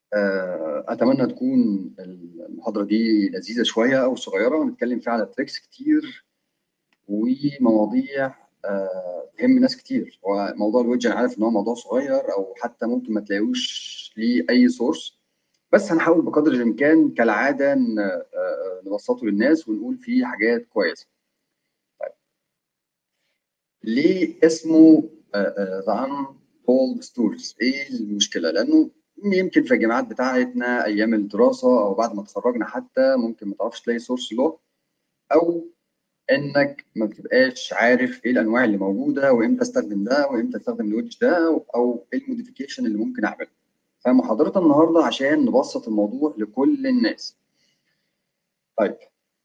آه، اتمنى تكون المحاضره دي لذيذه شويه او صغيره ونتكلم فيها على تريكس كتير ومواضيع آه، تهم ناس كتير هو موضوع الويدج انا عارف ان هو موضوع صغير او حتى ممكن ما تلاقيهوش ليه اي سورس بس هنحاول بقدر الامكان كالعاده ن- آه، نبسطه للناس ونقول فيه حاجات كويسه طيب ليه اسمه ذا ان تولد ستوريز ايه المشكله لانه يمكن في الجامعات بتاعتنا ايام الدراسه او بعد ما اتخرجنا حتى ممكن ما تعرفش تلاقي سورس له او انك ما بتبقاش عارف ايه الانواع اللي موجوده وامتى استخدم ده وامتى استخدم الويدج ده او ايه الموديفيكيشن اللي ممكن اعمله فمحاضرتنا النهارده عشان نبسط الموضوع لكل الناس طيب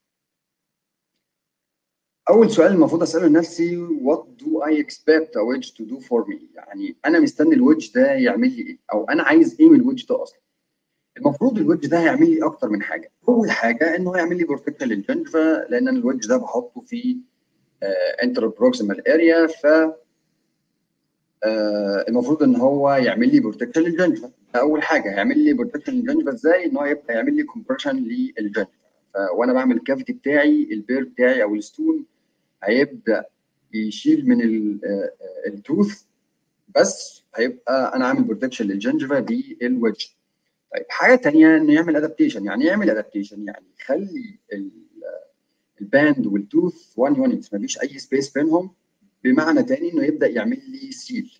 اول سؤال المفروض اساله لنفسي what do I expect a wedge to do for me يعني انا مستني الويدج ده يعمل لي ايه او انا عايز ايه من الويدج ده اصلا المفروض الويدج ده هيعمل لي اكتر من حاجه اول حاجه انه هيعمل لي بروتكشن للجنجفا لان انا الويدج ده بحطه في انتر بروكسيمال اريا ف آه، المفروض ان هو يعمل لي بروتكشن للجنجفا ده اول حاجه هيعمل لي بروتكشن للجنجفا ازاي ان هو يبدا يعمل لي كومبريشن للجنجفا وانا بعمل الكافيتي بتاعي البير بتاعي او الستون هيبدا يشيل من ال- آه، آه، التوث بس هيبقى انا عامل بروتكشن للجنجفا بالويدج طيب حاجه ثانيه انه يعمل ادابتيشن يعني يعمل ادابتيشن يعني يخلي ال- الباند والتوث 1 يونتس مفيش اي سبيس بينهم بمعنى تاني انه يبدا يعمل لي سيل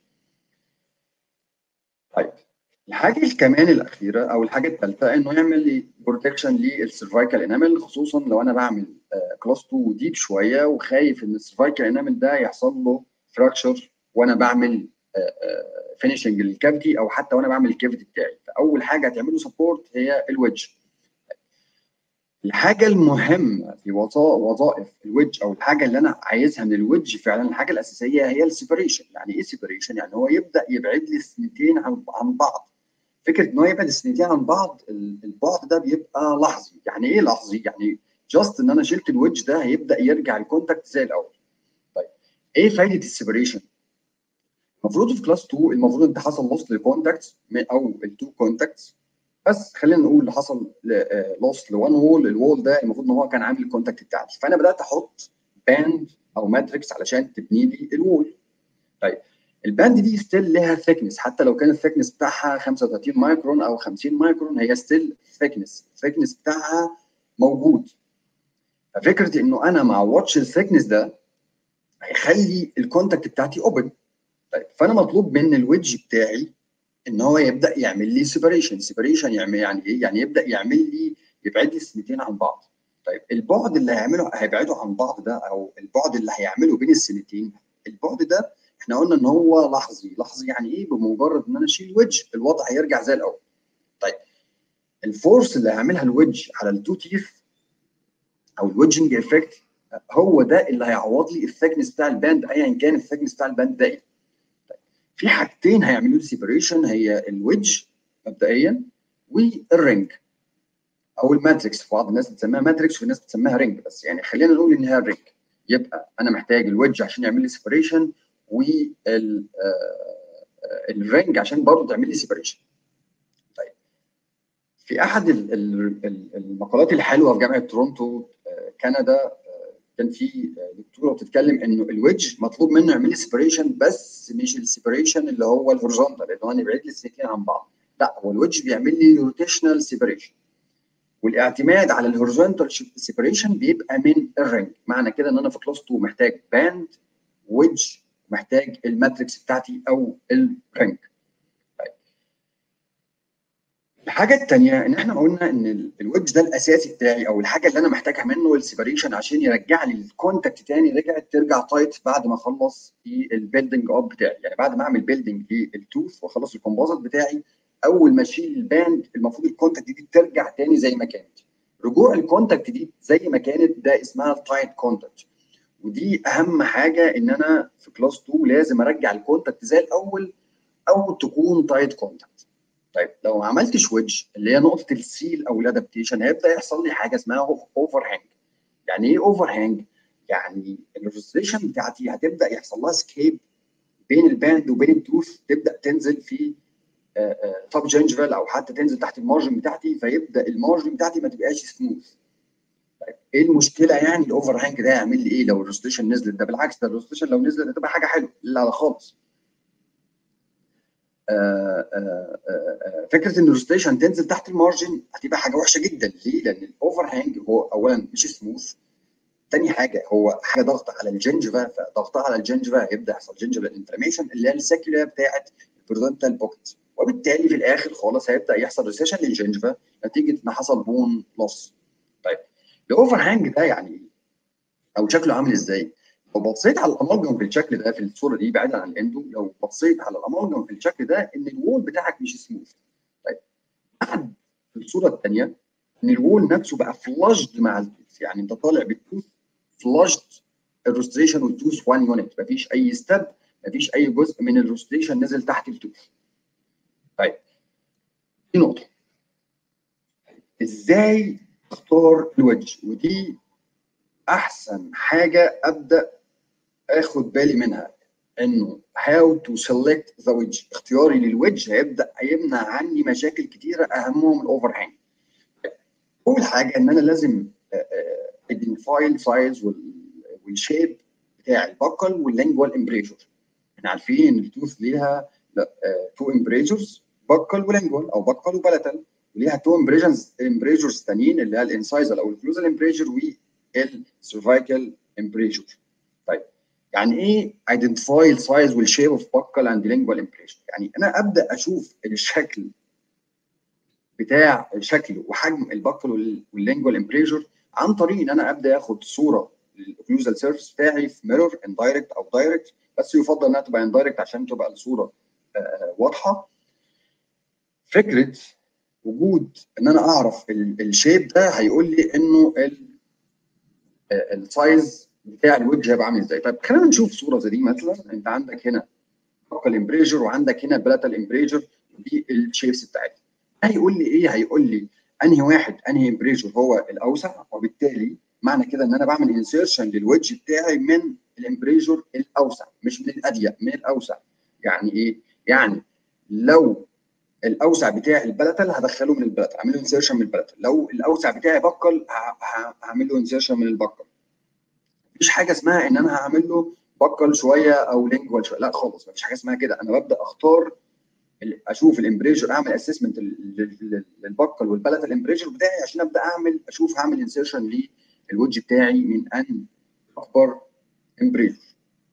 طيب الحاجه كمان الاخيره او الحاجه الثالثه انه يعمل لي بروتكشن للسيرفايكال انامل خصوصا لو انا بعمل كلاس 2 ديب شويه وخايف ان السيرفايكال انامل ده يحصل له فراكشر وانا بعمل فينيشنج للكافيتي او حتى وانا بعمل الكافيتي بتاعي فاول حاجه هتعمل له سبورت هي الويدج الحاجه المهمه في وظا- وظائف الويدج او الحاجه اللي انا عايزها من الويدج فعلا الحاجه الاساسيه هي السيبريشن يعني ايه سيبريشن يعني هو يبدا يبعد لي السنتين عن عن بعض فكره ان هو يبعد السنتين عن بعض ال- البعد ده بيبقى لحظي يعني ايه لحظي يعني جاست ان انا شلت الويدج ده هيبدا يرجع الكونتاكت زي الاول طيب ايه فايده السيبريشن المفروض في كلاس 2 المفروض انت حصل لوس للكونتاكتس او التو كونتاكتس بس خلينا نقول اللي حصل لوس لوان وول الوول ده المفروض ان هو كان عامل الكونتاكت بتاعتي فانا بدات احط باند او ماتريكس علشان تبني لي الوول طيب الباند دي ستيل لها ثيكنس حتى لو كان الثيكنس بتاعها 35 مايكرون او 50 مايكرون هي ستيل ثيكنس الثيكنس بتاعها موجود ففكره انه انا ما اعوضش الثيكنس ده هيخلي الكونتاكت بتاعتي اوبن طيب فانا مطلوب من الويدج بتاعي ان هو يبدا يعمل لي سيبريشن سيبريشن يعمل يعني ايه يعني يبدا يعمل لي يبعد لي السنتين عن بعض طيب البعد اللي هيعمله هيبعده عن بعض ده او البعد اللي هيعمله بين السنتين البعد ده احنا قلنا ان هو لحظي لحظي يعني ايه بمجرد ان انا اشيل ويدج الوضع هيرجع زي الاول طيب الفورس اللي هيعملها الويدج على التو تيث او الويدجنج افكت هو ده اللي هيعوض لي الثيكنس بتاع الباند ايا كان الثيكنس بتاع الباند ده ايه في حاجتين هيعملوا لي سيبريشن هي الويدج مبدئيا والرينج او الماتريكس في بعض الناس بتسميها ماتريكس وفي ناس بتسميها رينج بس يعني خلينا نقول ان هي الرينج يبقى انا محتاج الويدج عشان يعمل لي سيبريشن والرينج عشان برضه تعمل لي سيبريشن طيب في احد ال- ال- ال- المقالات الحلوه في جامعه تورونتو آه، كندا آه، كان في آه، دكتوره بتتكلم انه الويدج مطلوب منه يعمل لي سيبريشن بس مش السيبريشن اللي هو الهوريزونتال اللي هو يبعد لي السنتين عن بعض لا هو الويدج بيعمل لي روتيشنال سيبريشن والاعتماد على الهوريزونتال سيبريشن بيبقى من الرينج معنى كده ان انا في كلاس 2 محتاج باند ويدج محتاج الماتريكس بتاعتي او الرينج طيب الحاجه الثانيه ان احنا قلنا ان ال- الويدج ده الاساسي بتاعي او الحاجه اللي انا محتاجها منه السيبريشن عشان يرجع لي الكونتاكت تاني رجعت ترجع تايت بعد ما اخلص في البيلدنج اب بتاعي يعني بعد ما اعمل بيلدنج للتوث واخلص الكومبوزيت بتاعي اول ما اشيل الباند المفروض الكونتاكت دي ترجع تاني زي ما كانت رجوع الكونتاكت دي زي ما كانت ده اسمها التايت كونتاكت ودي اهم حاجه ان انا في كلاس 2 لازم ارجع الكونتاكت زي الاول او تكون تايت كونتاكت طيب لو ما عملتش ويدج اللي هي نقطه السيل او الادابتيشن هيبدا يحصل لي حاجه اسمها اوفر هانج يعني ايه اوفر هانج يعني الريزوليشن بتاعتي هتبدا يحصل لها سكيب بين الباند وبين التوث تبدا تنزل في سب جنجفال او حتى تنزل تحت المارجن بتاعتي فيبدا المارجن بتاعتي ما تبقاش سموث طيب ايه المشكله يعني الاوفر هانج ده يعمل لي ايه لو الروستيشن نزلت ده بالعكس ده الروستيشن لو نزلت هتبقى حاجه حلوه لا لا خالص آه، آه، آه، فكره ان الروستيشن تنزل تحت المارجن هتبقى حاجه وحشه جدا ليه؟ لان الاوفر هانج هو اولا مش سموث تاني حاجه هو حاجه ضغط على الجنجفا فضغطها على الجنجفا هيبدا يحصل جنجفال انفلاميشن اللي هي السكيولا بتاعت البرودنتال بوكت وبالتالي في الاخر خالص هيبدا يحصل ريسيشن للجنجفا نتيجه ان حصل بون لوس طيب الاوفر هانج ده يعني او شكله عامل ازاي؟ لو بصيت على الامالجم في الشكل ده في الصوره دي بعيدا عن الاندو لو بصيت على الامالجم في الشكل ده ان الوول بتاعك مش سموث طيب بعد في الصوره الثانيه ان الوول نفسه بقى فلاشد مع التوث يعني انت طالع بالتوث فلاشد الروستريشن والتوث 1 يونت مفيش اي ستيب مفيش اي جزء من الروستريشن نزل تحت التوث طيب دي نقطه ازاي اختار الوجه ودي احسن حاجه ابدا اخد بالي منها انه how to select the wedge اختياري للوجه هيبدا يمنع عني مشاكل كتيره اهمهم الاوفر هانج اول حاجه ان انا لازم identify السايز والشيب بتاع البكل واللينجوال امبريجر احنا عارفين ان التوث ليها تو امبريجرز بكل ولينجوال او بكل وبلتل وليها تو امبريجرز امبريجرز ثانيين اللي هي الانسايزال او الكلوزال امبريجر والسيرفايكال امبريجر طيب يعني ايه ايدنتيفاي السايز والشيب اوف بكل اند لينجوال امبريجر يعني انا ابدا اشوف الشكل بتاع الشكل وحجم البكل واللينجوال امبريجر عن طريق ان انا ابدا اخد صوره للاوكلوزال سيرفيس بتاعي في ميرور اندايركت او دايركت بس يفضل انها تبقى اندايركت عشان تبقى الصوره واضحه فكره وجود ان انا اعرف الشيب ده هيقول لي انه السايز بتاع الوجه هيبقى عامل ازاي طيب خلينا نشوف صوره زي دي مثلا انت عندك هنا بكال امبريجر وعندك هنا بلاتال امبريجر دي الشيبس بتاعتها هيقول لي ايه هيقول لي انهي واحد انهي امبريجر هو الاوسع وبالتالي معنى كده ان انا بعمل انسيرشن للوجه بتاعي من الامبريجر الاوسع مش من الاضيق من الاوسع يعني ايه يعني لو الاوسع بتاع البلتل هدخله من البلتل اعمل له انسيرشن من البلتل لو الاوسع بتاعي بكل هعمل له انسيرشن من البكل مفيش حاجه اسمها ان انا هعمل له بكل شويه او لينجوال شويه لا خالص مفيش حاجه اسمها كده انا ببدا اختار اشوف الامبريجر اعمل اسسمنت للبكل والبلتل الامبريجر بتاعي عشان ابدا اعمل اشوف هعمل انسيرشن للوجه بتاعي من ان اكبر امبريجر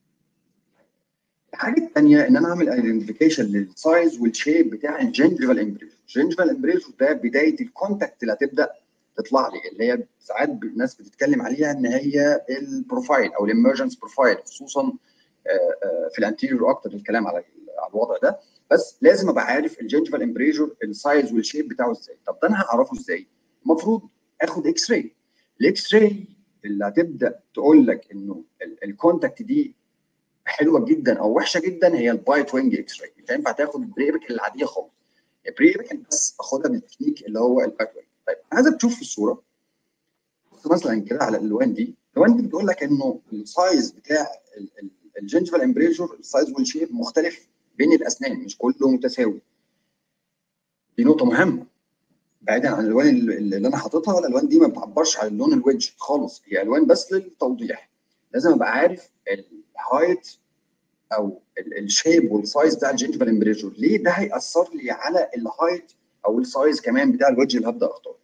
الحاجه الثانيه ان انا اعمل ايدنتيفيكيشن للسايز والشيب بتاع الجنجفال امبريجر الجنجفال امبريجر ده بدايه الكونتاكت اللي هتبدا تطلع لي اللي هي ساعات الناس بتتكلم عليها ان هي البروفايل او الامرجنس بروفايل خصوصا في الانتيريور اكتر الكلام على على الوضع ده بس لازم ابقى عارف الجنجفال امبريجر السايز والشيب بتاعه ازاي طب ده انا هعرفه ازاي المفروض اخد اكس راي الاكس راي اللي هتبدا تقول لك انه الكونتاكت دي حلوه جدا او وحشه جدا هي البايت وينج اكس راي مش هينفع تاخد البريبك العاديه خالص البريبك بس اخدها بالتكنيك اللي هو البايت وينج طيب عايزك تشوف في الصوره مثلا كده على الالوان دي الالوان دي بتقول لك انه السايز بتاع الجنجفال امبريجر السايز والشيب مختلف بين الاسنان مش كله متساوي دي نقطه مهمه بعيدا عن الالوان اللي انا حاططها الالوان دي ما بتعبرش عن اللون الوجه خالص هي الوان بس للتوضيح لازم ابقى عارف الهايت او الشيب والسايز بتاع الجنجفال امبريجر ليه ده هياثر لي على الهايت او السايز كمان بتاع الوجه اللي هبدا اختاره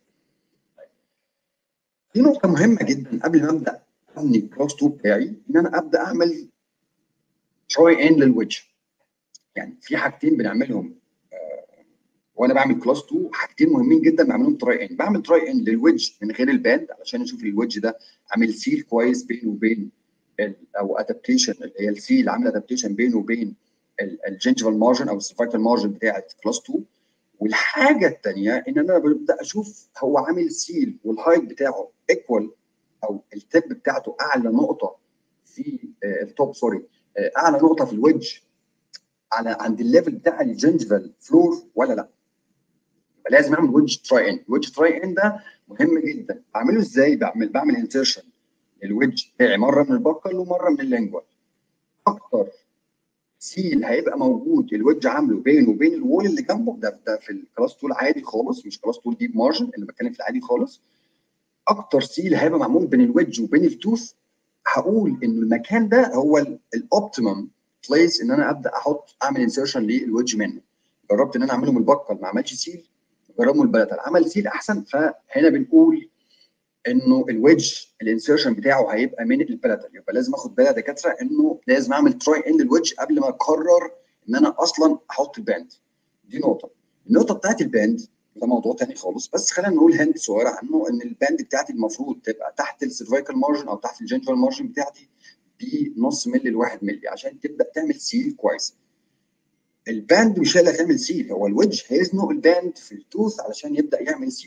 في نقطه مهمه جدا قبل ما ابدا ابني الكلاس 2 بتاعي ان انا ابدا اعمل تراي ان للوجه يعني في حاجتين بنعملهم آه وانا بعمل كلاس 2 حاجتين مهمين جدا بعملهم تراي ان بعمل تراي ان للوجه من غير الباند علشان اشوف الوجه ده عامل سيل كويس بينه وبين او ادابتيشن اللي هي السيل عامله ادابتيشن بينه وبين الجنجفال مارجن او السيرفايكال مارجن بتاعت كلاس 2 والحاجه الثانيه ان انا ببدا اشوف هو عامل سيل والهايت بتاعه ايكوال او التب بتاعته اعلى نقطه في التوب سوري اعلى نقطه في الويدج على عند الليفل بتاع الجنجفال فلور ولا لا يبقى لازم اعمل ويدج تراي ان الويدج تراي ان ده مهم جدا بعمله ازاي بعمل بعمل انسيرشن الويدج بتاعي مره من البكل ومره من اللينجوال اكتر سيل هيبقى موجود الويدج عامله بينه وبين الوول اللي جنبه ده ده في الكلاس تول عادي خالص مش كلاس تول ديب مارجن اللي بتكلم في العادي خالص اكتر سيل هيبقى معمول بين الويدج وبين التوث هقول ان المكان ده هو الاوبتيمم بليس ان انا ابدا احط اعمل انسيرشن للويدج منه جربت ان انا اعمله من البكر ما عملش سيل جربه من البلاتال عمل سيل احسن فهنا بنقول انه الويدج الانسيرشن بتاعه هيبقى من البلاتال يبقى لازم اخد بالي يا دكاتره انه لازم اعمل تراي ان للويدج قبل ما اقرر ان انا اصلا احط الباند دي نقطه النقطه بتاعت الباند ده موضوع تاني خالص بس خلينا نقول هند صغيره عنه ان الباند بتاعتي المفروض تبقى تحت السيرفايكال مارجن او تحت الجنجفال مارجن بتاعتي بنص ملي لواحد ملي عشان تبدا تعمل سيل كويس الباند مش هي اللي هتعمل سيل هو الويدج هيزنق الباند في التوث علشان يبدا يعمل سيل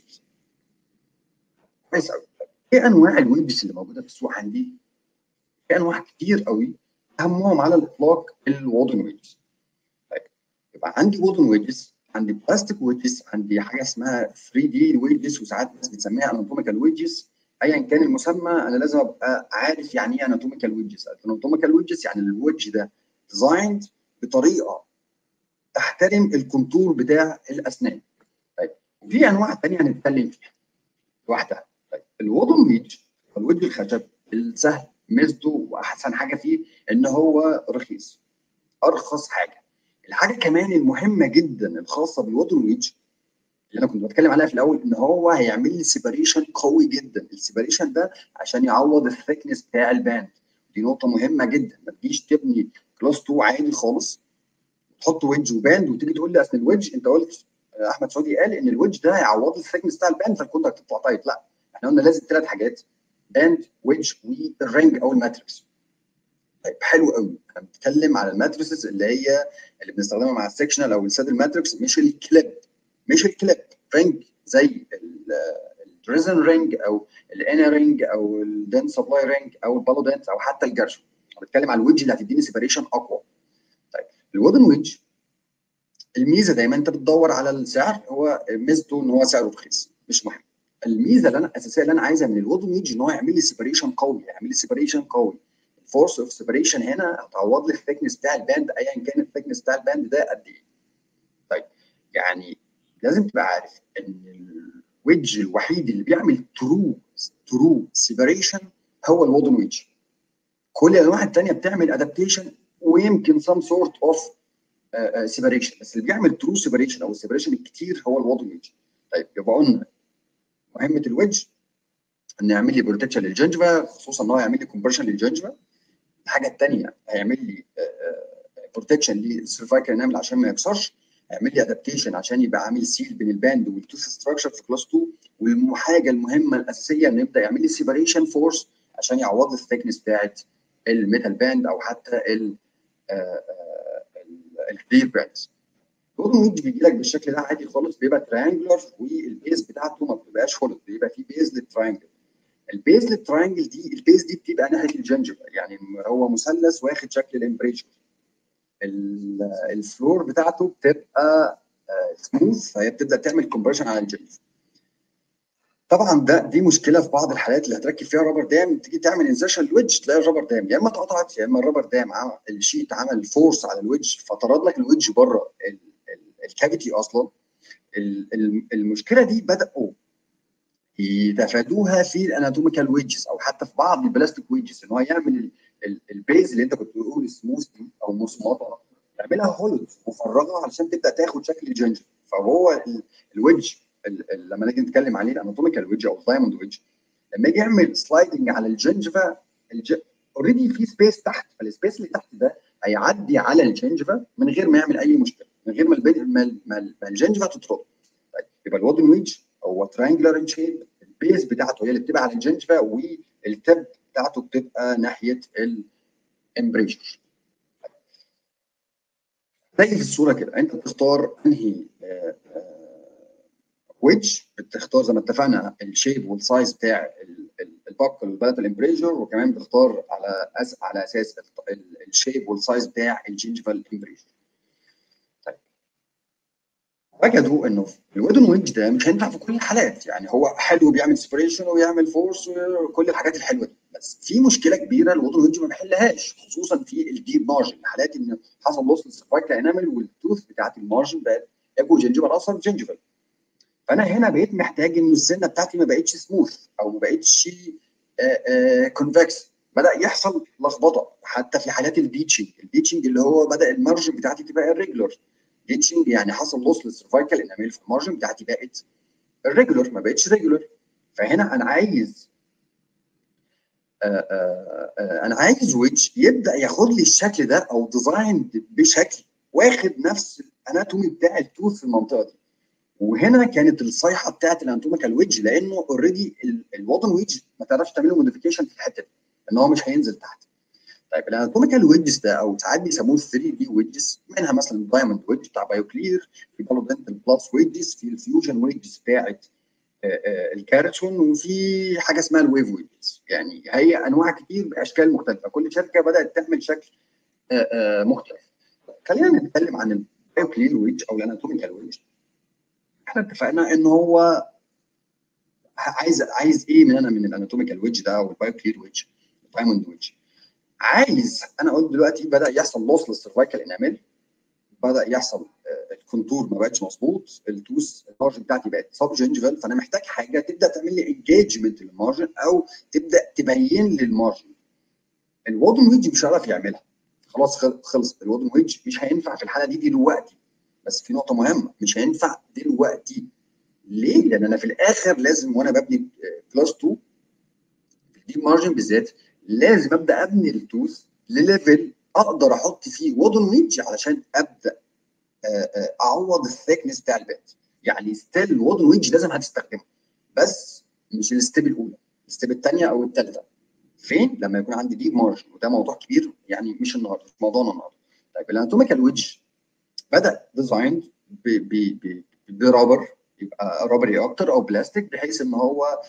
كويس قوي ايه انواع الويدجز اللي موجوده في السوق عندي؟ في انواع كتير قوي اهمهم على الاطلاق الوودن ويدجز طيب يبقى عندي وودن ويدجز عندي بلاستيك ويدجز عندي حاجه اسمها 3 دي ويدجز وساعات الناس بتسميها اناتوميكال ويدجز ايا كان المسمى انا لازم ابقى عارف يعني ايه اناتوميكال ويدجز اناتوميكال ويدجز يعني الويدج ده ديزايند بطريقه تحترم الكونتور بتاع الاسنان طيب وفي انواع ثانيه هنتكلم فيها لوحدها طيب الوودن ويدج الويدج الخشب السهل ميزته واحسن حاجه فيه ان هو رخيص ارخص حاجه الحاجه كمان المهمه جدا الخاصه بالوودن ويدج اللي انا كنت بتكلم عليها في الاول ان هو هيعمل لي سيباريشن قوي جدا السيباريشن ده عشان يعوض الثيكنس بتاع الباند دي نقطه مهمه جدا ما تجيش تبني كلاس 2 عادي خالص تحط ويدج وباند وتيجي تقول لي اصل الويدج انت قلت احمد سعودي قال ان الويدج ده هيعوض الثيكنس بتاع الباند فالكوندكت تطلع تايت لا احنا قلنا لازم ثلاث حاجات باند ويدج والرينج او الماتريكس طيب حلو قوي انا بتكلم على الماتريسز اللي هي اللي بنستخدمها مع السكشنال او الساد الماتريكس مش الكليب مش الكليب رينج زي الريزن رينج او الانا رينج او الدنس سبلاي رينج او البالو دنس او حتى الجرشن انا بتكلم على الويدج اللي هتديني سيبريشن اقوى طيب الودن ويدج الميزه دايما انت بتدور على السعر هو ميزته ان هو سعره رخيص مش مهم الميزه اللي انا الاساسيه اللي انا عايزها من الودن ويدج ان هو يعمل لي سيبريشن قوي يعمل لي سيبريشن قوي الفورس اوف سيبريشن هنا هتعوض لي الثيكنس بتاع الباند ايا كان الثيكنس بتاع الباند ده قد ايه طيب يعني لازم تبقى عارف ان الويدج الوحيد اللي بيعمل ترو ترو سيبريشن هو الودن ويدج كل الانواع الثانيه بتعمل ادابتيشن ويمكن سم سورت اوف سيبريشن بس اللي بيعمل ترو سيبريشن او السيبريشن الكتير هو الودن ويدج طيب يبقى قلنا مهمه الويدج انه يعمل لي بروتكشن للجنجفا خصوصا ان هو يعمل لي كومبريشن للجنجفا الحاجه الثانيه هيعمل لي بروتكشن للسيرفايكال انامل عشان ما يكسرش هيعمل لي ادابتيشن عشان يبقى عامل سيل بين الباند والتوث ستراكشر في كلاس 2 والحاجه المهمه الاساسيه انه يبدا يعمل لي سيبريشن فورس عشان يعوض الثيكنس بتاعت الميتال باند او حتى ال الكليف باندز الودن ويدج بيجي لك بالشكل ده عادي خالص بيبقى تريانجلر والبيز بتاعته ما بتبقاش هولد بيبقى فيه بيز للتريانجل البيز للتريانجل دي البيز دي بتبقى ناحيه الجنجبه يعني هو مثلث واخد شكل الامبريشر الفلور بتاعته بتبقى سموث فهي بتبدا تعمل كومبريشن على الجنجبه طبعا ده دي مشكله في بعض الحالات اللي هتركب فيها رابر دام تيجي تعمل انزيشن الويدج تلاقي الرابر دام يا اما اتقطعت يا اما الرابر دام عمل الشيت عمل فورس على الويدج فطرد لك الويدج بره الكافيتي اصلا المشكله دي بداوا يتفادوها في الاناتوميكال ويدجز او حتى في بعض البلاستيك ويدجز ان هو يعمل البيز اللي انت كنت بتقول سموث دي او مصمطه يعملها هولد مفرغه علشان تبدا تاخد شكل الجنجر فهو الويدج لما نيجي نتكلم عليه الاناتوميكال ويدج او الدايموند ويدج لما يجي يعمل سلايدنج على الجنجفا اوريدي في سبيس تحت فالسبيس اللي تحت ده هيعدي على الجنجفا من غير ما يعمل اي مشكله من غير ما ما, ما, ما الجنجفا تطرد طيب يبقى الودن ويدج هو ترينجلر ان شيب البيز بتاعته هي اللي بتبقى على الجنجفا والتب بتاعته بتبقى ناحيه الامبريشر زي في الصوره كده انت بتختار انهي ويدج بتختار زي ما اتفقنا الشيب والسايز بتاع الباكل والبلات الامبريشر وكمان بتختار على أس على اساس الشيب والسايز بتاع الجنجفال امبريشر وجدوا انه الودن ويدج ده مش هينفع في كل الحالات يعني هو حلو بيعمل سبريشن ويعمل فورس وكل الحاجات الحلوه دي بس في مشكله كبيره الودن ويدج ما بيحلهاش خصوصا في الديب مارجن حالات ان حصل لوس للسبايك انامل والتوث بتاعت المارجن بقت ايكو جنجيفال اصلا جنجيفال فانا هنا بقيت محتاج انه السنه بتاعتي ما بقتش سموث او ما بقتش كونفكس بدا يحصل لخبطه حتى في حالات البيتشنج البيتشنج اللي هو بدا المارجن بتاعتي تبقى الريجولر بيتشنج يعني حصل لوس للسيرفايكال اناميل في المارجن بتاعتي بقت الريجولر ما بقتش ريجولر فهنا انا عايز آآ آآ انا عايز ويدج يبدا ياخد لي الشكل ده او ديزاين بشكل واخد نفس الاناتومي بتاع التوث في المنطقه دي وهنا كانت الصيحه بتاعت الاناتوميكال ويدج لانه اوريدي الوضن ويدج ما تعرفش تعمله موديفيكيشن في الحته دي ان هو مش هينزل تحت طيب الاناتوميكال ويدجز ده او ساعات بيسموه 3 دي ويدجز منها مثلا الدايموند ويدج بتاع بايو كلير في بالودنتال بلس ويدجز في الفيوجن ويدجز بتاعت الكارتون وفي حاجه اسمها الويف ويدجز يعني هي انواع كتير باشكال مختلفه كل شركه بدات تعمل شكل مختلف خلينا نتكلم عن البايو كلير ويدج او الاناتوميكال ويدج احنا اتفقنا ان هو عايز عايز ايه من انا من الاناتوميكال ويدج ده او البايو كلير ويدج الدايموند ويدج عايز انا قلت دلوقتي بدا يحصل لوس للسيرفايكال انامل بدا يحصل الكونتور ما بقتش مظبوط التوس المارجن بتاعتي بقت سب جنجفال فانا محتاج حاجه تبدا تعمل لي انجيجمنت للمارجن او تبدا تبين لي المارجن الودن ويدج مش هيعرف يعملها خلاص خلص الودن ويدج مش هينفع في الحاله دي دلوقتي بس في نقطه مهمه مش هينفع دلوقتي ليه؟ لان انا في الاخر لازم وانا ببني كلاس 2 في الديب مارجن بالذات لازم ابدا ابني التوث لليفل اقدر احط فيه وودن ويدج علشان ابدا اعوض الثيكنس بتاع البيت يعني ستيل الوودن ويدج لازم هتستخدمه بس مش الستيب الاولى الستيب الثانيه او الثالثه فين؟ لما يكون عندي ديب مارجن وده موضوع كبير يعني مش النهارده مش موضوعنا النهارده طيب الاناتوميكال ويدج بدا ديزاين برابر يبقى رابري اكتر او بلاستيك بحيث ان هو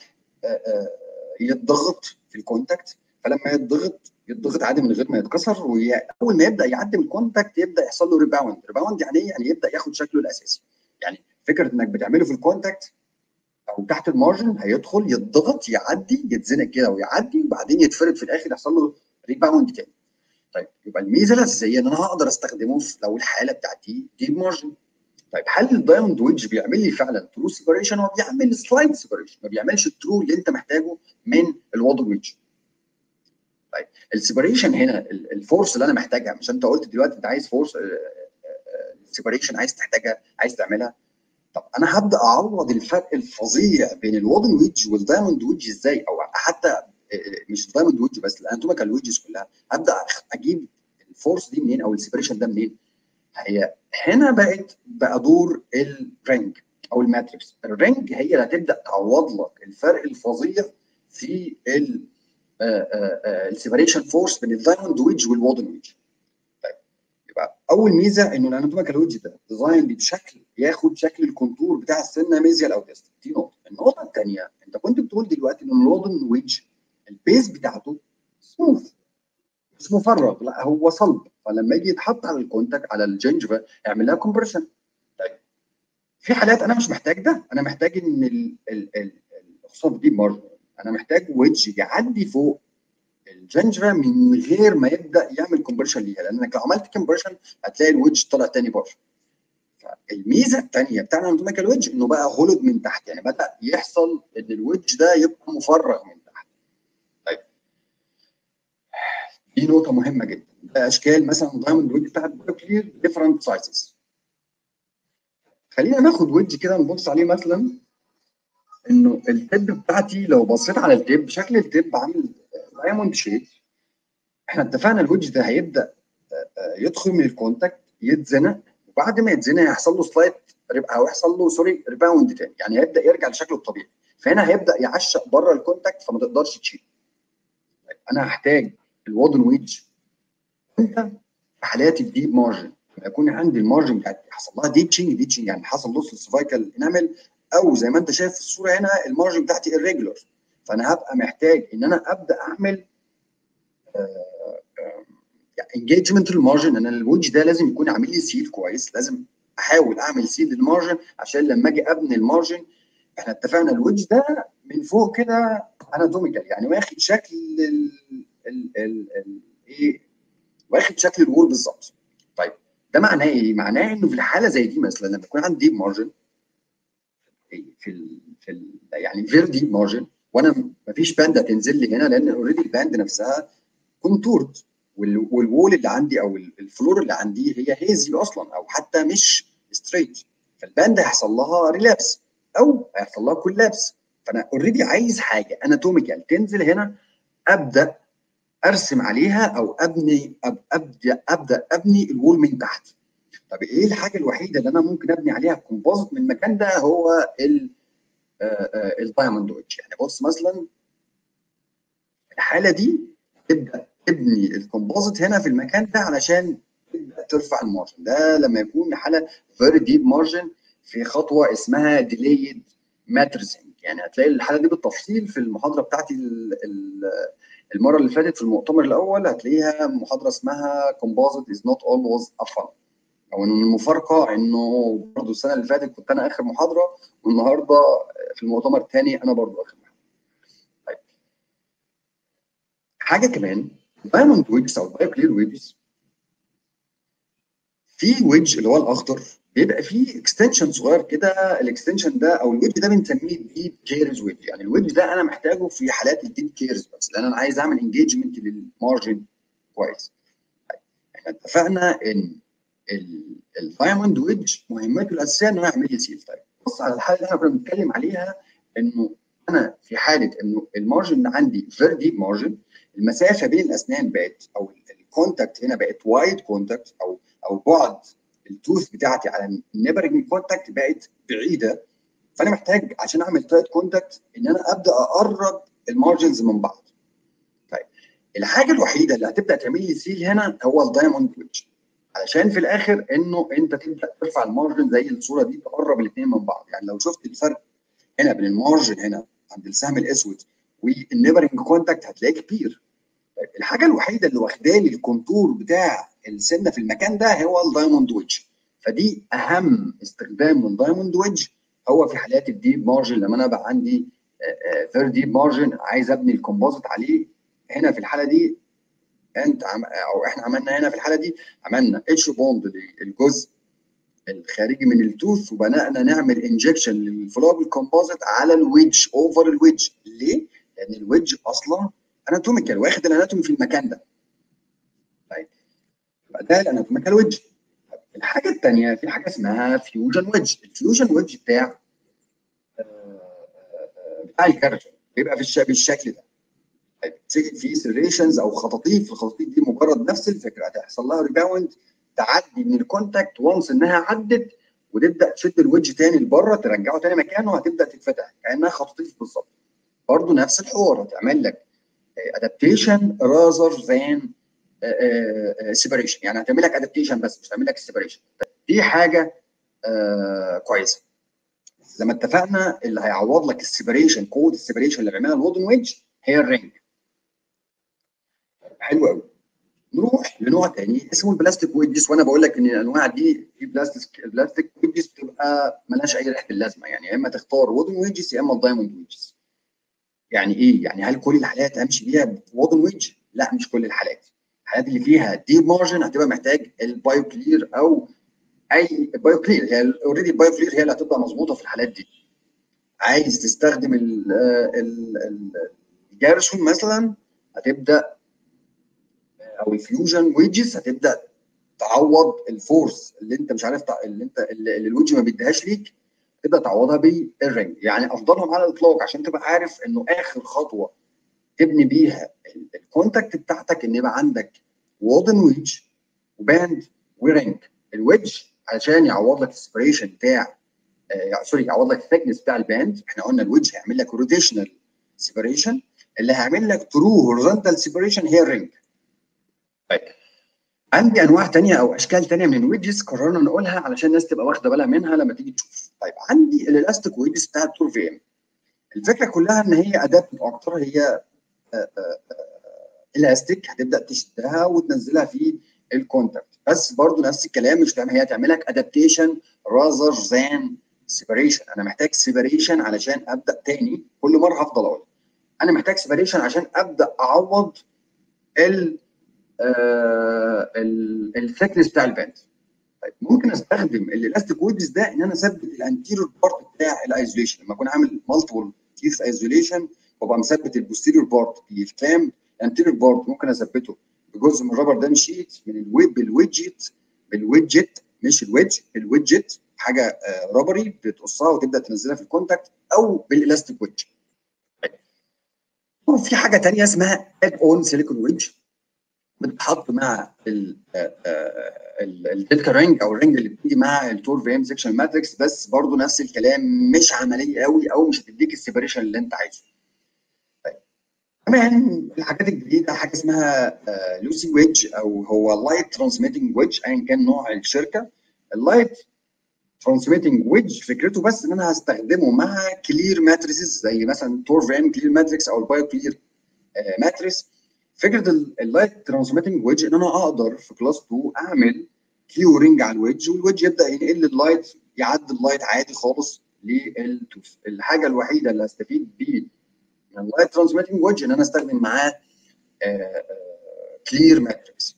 يتضغط في الكونتاكت فلما يتضغط يتضغط عادي من غير ما يتكسر واول ما يبدا يعدي من الكونتاكت يبدا يحصل له ريباوند ريباوند يعني ايه يعني يبدا ياخد شكله الاساسي يعني فكره انك بتعمله في الكونتاكت او تحت المارجن هيدخل يتضغط يعدي يتزنق كده ويعدي وبعدين يتفرد في الاخر يحصل له ريباوند تاني طيب يبقى الميزه الاساسيه ان انا هقدر استخدمه في لو الحاله بتاعتي ديب مارجن طيب هل الدايموند ويدج بيعمل لي فعلا ترو سيبريشن هو بيعمل سلايد سيبريشن ما بيعملش الترو اللي انت محتاجه من الوودر ويدج طيب السيبريشن هنا الفورس اللي انا محتاجها مش انت قلت دلوقتي انت عايز فورس السيبريشن عايز تحتاجها عايز تعملها طب انا هبدا اعوض الفرق الفظيع بين الوودن ويدج والدايموند ويدج ازاي او حتى مش الدايموند ويدج بس الاناتوميكال ويدجز كلها هبدا اجيب الفورس دي منين او السيبريشن ده منين هي هنا بقت بقى دور الرينج او الماتريكس الرينج هي اللي هتبدا تعوض لك الفرق الفظيع في السيبريشن فورس بين الدايموند ويدج والوودن ويدج طيب يبقى اول ميزه انه الاناتوميكال ويدج ده ديزاين بشكل ياخد شكل الكونتور بتاع السنه ميزيال او ديستال دي نقطه النقطه الثانيه انت كنت بتقول دلوقتي ان الوودن ويدج البيز بتاعته سموث مش مفرغ لا هو صلب فلما يجي يتحط على الكونتاكت على الجنجفه يعمل لها كومبريشن طيب في حالات انا مش محتاج ده انا محتاج ان ال ال ال خصوصا في دي مارجن انا محتاج ويدج يعدي فوق الجنجفه من غير ما يبدا يعمل كومبريشن ليها لانك لو عملت كومبريشن هتلاقي الويدج طلع تاني بره فالميزه الثانيه بتاع الاناتوميكال ويدج انه بقى هولد من تحت يعني بدا يحصل ان الويدج ده يبقى مفرغ من تحت طيب دي نقطه مهمه جدا اشكال مثلا دايموند ويدج بتاعت كلير ديفرنت سايزز خلينا ناخد ويدج كده نبص عليه مثلا انه التب بتاعتي لو بصيت على التب شكل التب عامل دايموند شيب احنا اتفقنا الويدج ده هيبدا يدخل من الكونتاكت يتزنق وبعد ما يتزنق هيحصل له سلايد او يحصل له سوري ريباوند تاني يعني هيبدا يرجع لشكله الطبيعي فهنا هيبدا يعشق بره الكونتاكت فما تقدرش تشيله انا هحتاج الوودن ويدج انت في حالات الديب مارجن يكون عندي المارجن بتاعتي حصل لها ديتشنج ديتشنج يعني حصل لوس للسيرفايكال انامل او زي ما انت شايف في الصوره هنا المارجن بتاعتي irregular فانا هبقى محتاج ان انا ابدا اعمل انجيجمنت للمارجن انا الوجه ده لازم يكون عامل لي سيل كويس لازم احاول اعمل سيل للمارجن عشان لما اجي ابني المارجن احنا اتفقنا الويدج ده من فوق كده اناتوميكال يعني واخد شكل ال ال ال ال ايه واخد شكل الوول بالظبط طيب ده معناه ايه؟ معناه انه في الحاله زي دي مثلا لما يكون عندي ديب مارجن في ال في ال يعني فيري ديب مارجن وانا مفيش باند هتنزل لي هنا لان اوريدي الباند نفسها كونتورد والوول اللي عندي او الفلور اللي عندي هي هيزي اصلا او حتى مش ستريت فالباند هيحصل لها ريلابس او هيحصل لها كولابس فانا اوريدي عايز حاجه اناتوميكال تنزل هنا ابدا ارسم عليها او ابني أب ابدا ابدا ابني الوول من تحت طب ايه الحاجه الوحيده اللي انا ممكن ابني عليها كومبوزيت من المكان ده هو الدايموند ويدج يعني بص مثلا الحاله دي تبدا تبني الكومبوزيت هنا في المكان ده علشان تبدا ترفع المارجن ده لما يكون حاله فيري ديب مارجن في خطوه اسمها ديليد ماتريسنج يعني هتلاقي الحاله دي بالتفصيل في المحاضره بتاعتي المره اللي فاتت في المؤتمر الاول هتلاقيها محاضره اسمها كومبوزيت از نوت اولويز ا او ان المفارقه انه برضه السنه اللي فاتت كنت انا اخر محاضره والنهارده في المؤتمر الثاني انا برضه اخر محاضره. طيب حاجه كمان دايموند ويجز او بايو كلير ويجز في ويدج اللي هو الاخضر بيبقى فيه اكستنشن صغير كده الاكستنشن ده او الويدج ده بنسميه ديب كيرز ويدج يعني الويدج ده انا محتاجه في حالات الديب كيرز بس لان انا عايز اعمل انجيجمنت للمارجن كويس احنا اتفقنا ان الدايموند ويدج مهمته الاساسيه انه يعمل لي سيل طيب بص على الحاله اللي احنا كنا بنتكلم عليها انه انا في حاله انه المارجن اللي عندي فيري ديب مارجن المسافه بين الاسنان بقت او الكونتاكت هنا بقت وايد كونتاكت او او بعد التوث بتاعتي على النيبرنج كونتاكت بقت بعيده فانا محتاج عشان اعمل تايت كونتاكت ان انا ابدا اقرب المارجنز من بعض. طيب الحاجه الوحيده اللي هتبدا تعمل لي سيل هنا هو الدايموند ويدج علشان في الاخر انه انت تبدا ترفع المارجن زي الصوره دي تقرب الاثنين من بعض يعني لو شفت الفرق هنا بين المارجن هنا عند السهم الاسود والنيبرنج كونتاكت هتلاقيه كبير طيب الحاجه الوحيده اللي واخدالي الكونتور بتاع السنه في المكان ده هو الدايموند ويدج فدي اهم استخدام من دايموند ويدج هو في حالات الديب مارجن لما انا بقى عندي ثيرد ديب مارجن عايز ابني الكومبوزيت عليه هنا في الحاله دي انت عم او احنا عملنا هنا في الحاله دي عملنا اتش بوند للجزء الخارجي من التوث وبدانا نعمل انجكشن للفلوبل كومبوزيت على الويدج اوفر الويدج ليه؟ لان الويدج اصلا اناتوميكال واخد الاناتومي في المكان ده طيب يبقى ده الاناتوميكال ويدج الحاجه الثانيه في حاجه اسمها فيوجن ويدج الفيوجن ويدج بتاع بتاع الكاركتر بيبقى في بالشكل ده تيجي في سيريشنز او خطاطيف الخطاطيف دي مجرد نفس الفكره هتحصل لها ريباوند تعدي من الكونتاكت وانس انها عدت وتبدا تشد الويدج تاني لبره ترجعه تاني مكانه هتبدا تتفتح كانها خطاطيف بالظبط برضه نفس الحوار هتعمل لك ادابتيشن راذر ذان سيبريشن يعني هتعمل لك ادابتيشن بس مش هتعمل لك سيبريشن دي حاجه uh, كويسه لما اتفقنا اللي هيعوض لك السيبريشن كود السيبريشن اللي بيعملها الودن ويدج هي الرينج حلو قوي نروح لنوع تاني اسمه البلاستيك ويدجز وانا بقول لك ان الانواع دي في بلاستيك البلاستيك ويدجز بتبقى مالهاش اي ريحه اللازمه يعني يا اما تختار وودن ويدجز يا اما الدايموند ويدجز يعني ايه؟ يعني هل كل الحالات امشي بيها وودن ويدج؟ لا مش كل الحالات الحالات اللي فيها ديب مارجن هتبقى محتاج البايو كلير او اي بايو كلير هي اوريدي البايو كلير هي اللي هتبقى مظبوطه في الحالات دي عايز تستخدم الجارسون مثلا هتبدا او الفيوجن ويدجز هتبدا تعوض الفورس اللي انت مش عارف اللي انت اللي الويدج ما بيديهاش ليك تبدا تعوضها بالرنج يعني افضلهم على الاطلاق عشان تبقى عارف انه اخر خطوه تبني بيها الكونتاكت بتاعتك ان يبقى عندك وودن ويدج وباند ورنج الويدج علشان يعوض لك السبريشن بتاع آه سوري يعوض لك الثيكنس بتاع الباند احنا قلنا الويدج هيعمل لك روتيشنال سيبريشن اللي هيعمل لك ترو هورزونتال سيبريشن هي الرنج طيب عندي انواع تانية او اشكال تانية من الويدجز قررنا نقولها علشان الناس تبقى واخده بالها منها لما تيجي تشوف طيب عندي الالاستيك ويدجز بتاع التور في ام الفكره كلها ان هي ادابتيف اكتر هي الاستيك هتبدا تشدها وتنزلها في الكونتاكت بس برضو نفس الكلام مش تعمل هي تعمل لك ادابتيشن راذر ذان سيبريشن انا محتاج سيبريشن علشان ابدا تاني كل مره هفضل اقول انا محتاج سيبريشن عشان ابدا اعوض ال الثيكنس بتاع الباند طيب ممكن استخدم الالاستيك ويدجز ده ان انا اثبت الانتيريور بارت بتاع الايزوليشن لما اكون عامل مالتيبل تيث ايزوليشن وابقى مثبت البوستيريور بارت بالكام الانتيريور بارت ممكن اثبته بجزء من الرابر دان شيت من الويب بالويدجت بالويدجت مش الويدج الويدجت حاجه رابري بتقصها وتبدا تنزلها في الكونتاكت او بالالاستيك ويدج وفي حاجه ثانيه اسمها اد اون سيليكون ويدج بتتحط مع الدلتا رينج او الرينج اللي بتيجي مع التور في ام سكشن ماتريكس بس برضو نفس الكلام مش عمليه قوي او مش هتديك السيبريشن اللي انت عايزه. طيب كمان الحاجات الجديده حاجه اسمها لوسي ويدج او هو لايت ترانسميتنج ويدج ايا كان نوع الشركه اللايت ترانسميتنج ويدج فكرته بس ان انا هستخدمه مع كلير ماتريسز زي مثلا تور في ام كلير ماتريكس او البايو كلير ماتريس فكره اللايت ترانسميتنج ويدج ان انا اقدر في كلاس 2 اعمل كيورنج على الويدج والويدج يبدا ينقل اللايت يعدي اللايت عادي خالص للتوث الحاجه الوحيده اللي هستفيد بيه من اللايت ترانسميتنج ويدج ان انا استخدم معاه كلير ماتريكس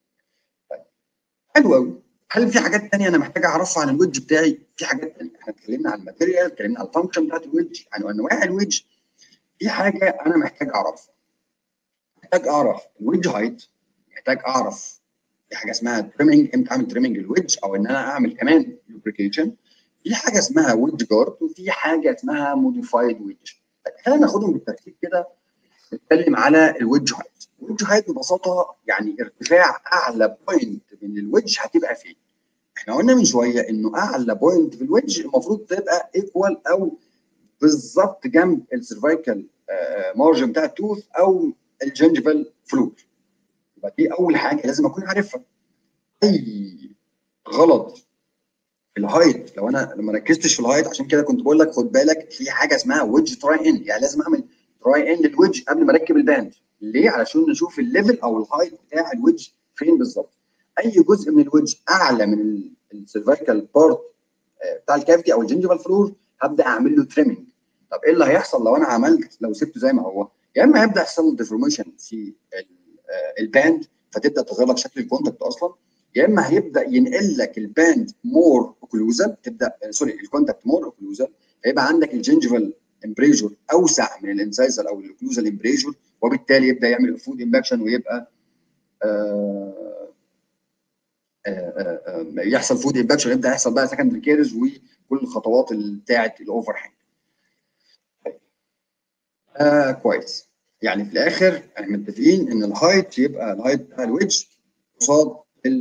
حلو قوي هل في حاجات ثانيه انا محتاج اعرفها عن الويدج بتاعي؟ في حاجات ثانيه احنا اتكلمنا عن الماتيريال اتكلمنا عن الفانكشن بتاعت الويدج عن انواع الويدج في حاجه انا محتاج اعرفها محتاج اعرف الويدج هايت محتاج اعرف في حاجه اسمها تريمنج امتى اعمل تريمنج الويدج او ان انا اعمل كمان لوبريكيشن في حاجه اسمها ويدج جارد وفي حاجه اسمها موديفايد ويدج خلينا ناخدهم بالترتيب كده نتكلم على الويدج هايت الويدج هايت ببساطه يعني ارتفاع اعلى بوينت من الويدج هتبقى فين احنا قلنا من شويه انه اعلى بوينت في الويدج المفروض تبقى ايكوال او بالظبط جنب السيرفايكال مارجن بتاع التوث او الجنجفال فلور يبقى دي اول حاجه لازم اكون عارفها اي غلط في الهايت لو انا لما ركزتش في الهايت عشان كده كنت بقول لك خد بالك في حاجه اسمها ويدج تراي ان يعني لازم اعمل تراي ان للويدج قبل ما اركب الباند ليه علشان نشوف الليفل او الهايت بتاع الويدج فين بالظبط اي جزء من الويدج اعلى من السيرفيكال بارت بتاع الكافيتي او الجنجفال فلور هبدا اعمل له تريمنج طب ايه اللي هيحصل لو انا عملت لو سبته زي ما هو يا اما هيبدا يحصل له ديفورميشن في الباند فتبدا تغير لك شكل الكونتاكت اصلا يا اما هيبدا ينقل لك الباند مور اوكلوزال تبدا سوري الكونتاكت مور اوكلوزال فيبقى عندك الجنجفال امبريجور اوسع من الانسايزر او الاوكلوزال امبريجور وبالتالي يبدا يعمل فود امباكشن ويبقى آآ آآ يحصل فود امباكشن يبدا يحصل بقى سكندري كيرز وكل الخطوات بتاعه الاوفر هانج. آه كويس يعني في الاخر احنا متفقين ان الهايت يبقى الهايت بتاع الويدج قصاد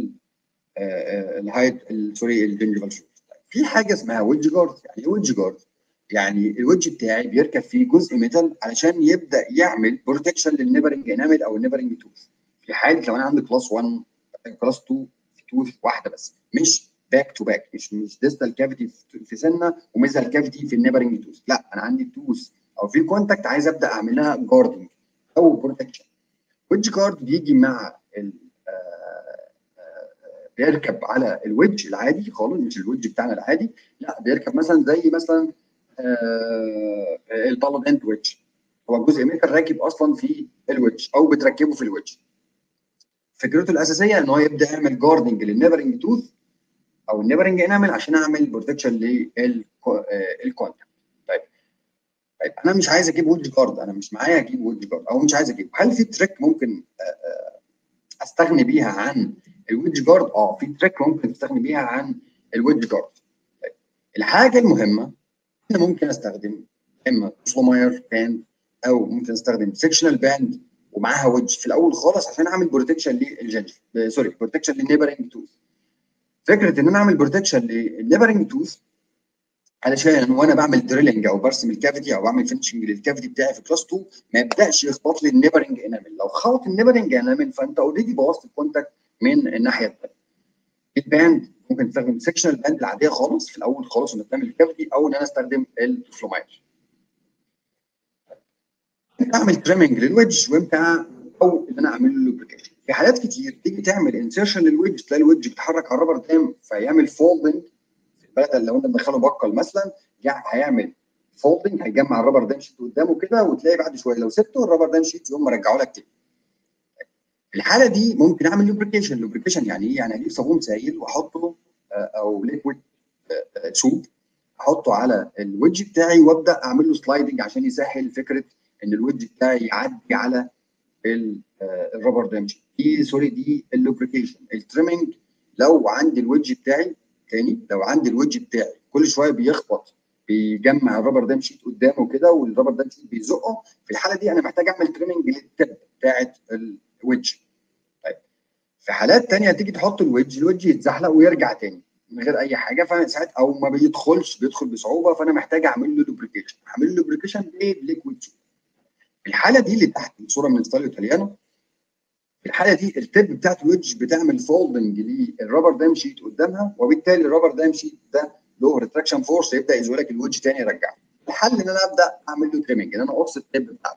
الهايت سوري الجنجفال شوت في حاجه اسمها ويدج جارد يعني ايه ويدج جارد؟ يعني الويدج بتاعي بيركب فيه جزء ميتال علشان يبدا يعمل بروتكشن للنيبرنج انامل او النيبرنج توث في حاله لو انا عندي كلاس 1 كلاس 2 في توث واحده بس مش باك تو باك مش مش ديستال كافيتي في سنه وميزال كافيتي في النيبرنج توث لا انا عندي توث او في كونتاكت عايز ابدا اعمل لها جاردنج او بروتكشن ويدج جارد بيجي مع ال بيركب على الويدج العادي خالص مش الويدج بتاعنا العادي لا بيركب مثلا زي مثلا البالودنت ويدج هو جزء منه راكب اصلا في الويدج او بتركبه في الويدج فكرته الاساسيه ان هو يبدا يعمل جاردنج للنيفرنج توث او النيفرنج انامل عشان اعمل بروتكشن للكونتاكت طيب طيب انا مش عايز اجيب ويدج جارد انا مش معايا اجيب ويدج جارد او مش عايز اجيب هل في تريك ممكن استغني بيها عن الويدج جارد اه في تريك ممكن تستغني بيها عن الويدج جارد طيب الحاجه المهمه انا ممكن استخدم اما سلوماير باند او ممكن استخدم سكشنال باند ومعاها ويدج في الاول خالص عشان اعمل بروتكشن للجنجف سوري بروتكشن للنيبرنج توث فكره ان انا اعمل بروتكشن للنيبرنج توث علشان وانا بعمل دريلنج او برسم الكافيتي او بعمل فينشنج للكافيتي بتاعي في كلاس 2 ما يبداش يخبط لي النيبرنج انامل لو خبط النيبرنج انامل فانت اوريدي بوظت الكونتاكت من الناحيه الثانيه الباند ممكن تستخدم سكشنال باند العاديه خالص في الاول خالص وانت بتعمل الكافيتي او ان انا استخدم الفلوماير اعمل تريمنج للويدج وامتى او ان انا اعمل له لوبريكيشن في حالات كتير تيجي تعمل انسيرشن للويدج تلاقي الويدج بيتحرك على الرابر دام فيعمل فولدنج بدل لو انت مدخله بقل مثلا هيعمل فولدنج هيجمع الرابر دام شيت قدامه كده وتلاقي بعد شويه لو سبته الرابر دام شيت يقوم مرجعه لك تاني. الحاله دي ممكن اعمل لوبريكيشن لوبريكيشن يعني ايه؟ يعني اجيب صابون سائل واحطه او ليكويد تشوب احطه على الويدج بتاعي وابدا اعمل له سلايدنج عشان يسهل فكره ان الويدج بتاعي يعدي على الرابر دام شيت دي سوري دي اللوبريكيشن التريمنج لو عندي الويدج بتاعي تاني لو عندي الويدج بتاعي كل شويه بيخبط بيجمع الرابر دام شيت قدامه كده والرابر دام شيت بيزقه في الحاله دي انا محتاج اعمل تريمنج للتب بتاعت الويدج طيب في حالات ثانيه تيجي تحط الويدج الويدج يتزحلق ويرجع تاني من غير اي حاجه فانا ساعات او ما بيدخلش بيدخل بصعوبه فانا محتاج اعمل له لوبريكيشن اعمل له لوبريكيشن بايه بليكويد في الحاله دي اللي تحت الصوره من ستايل ايطاليانو في الحاله دي التب بتاعت الويدج بتعمل فولدنج للرابر دام شيت قدامها وبالتالي الرابر دام شيت ده له ريتراكشن فورس يبدا يزول لك الويدج تاني يرجعه الحل ان انا ابدا اعمل له تريمنج ان انا اقص التب بتاعته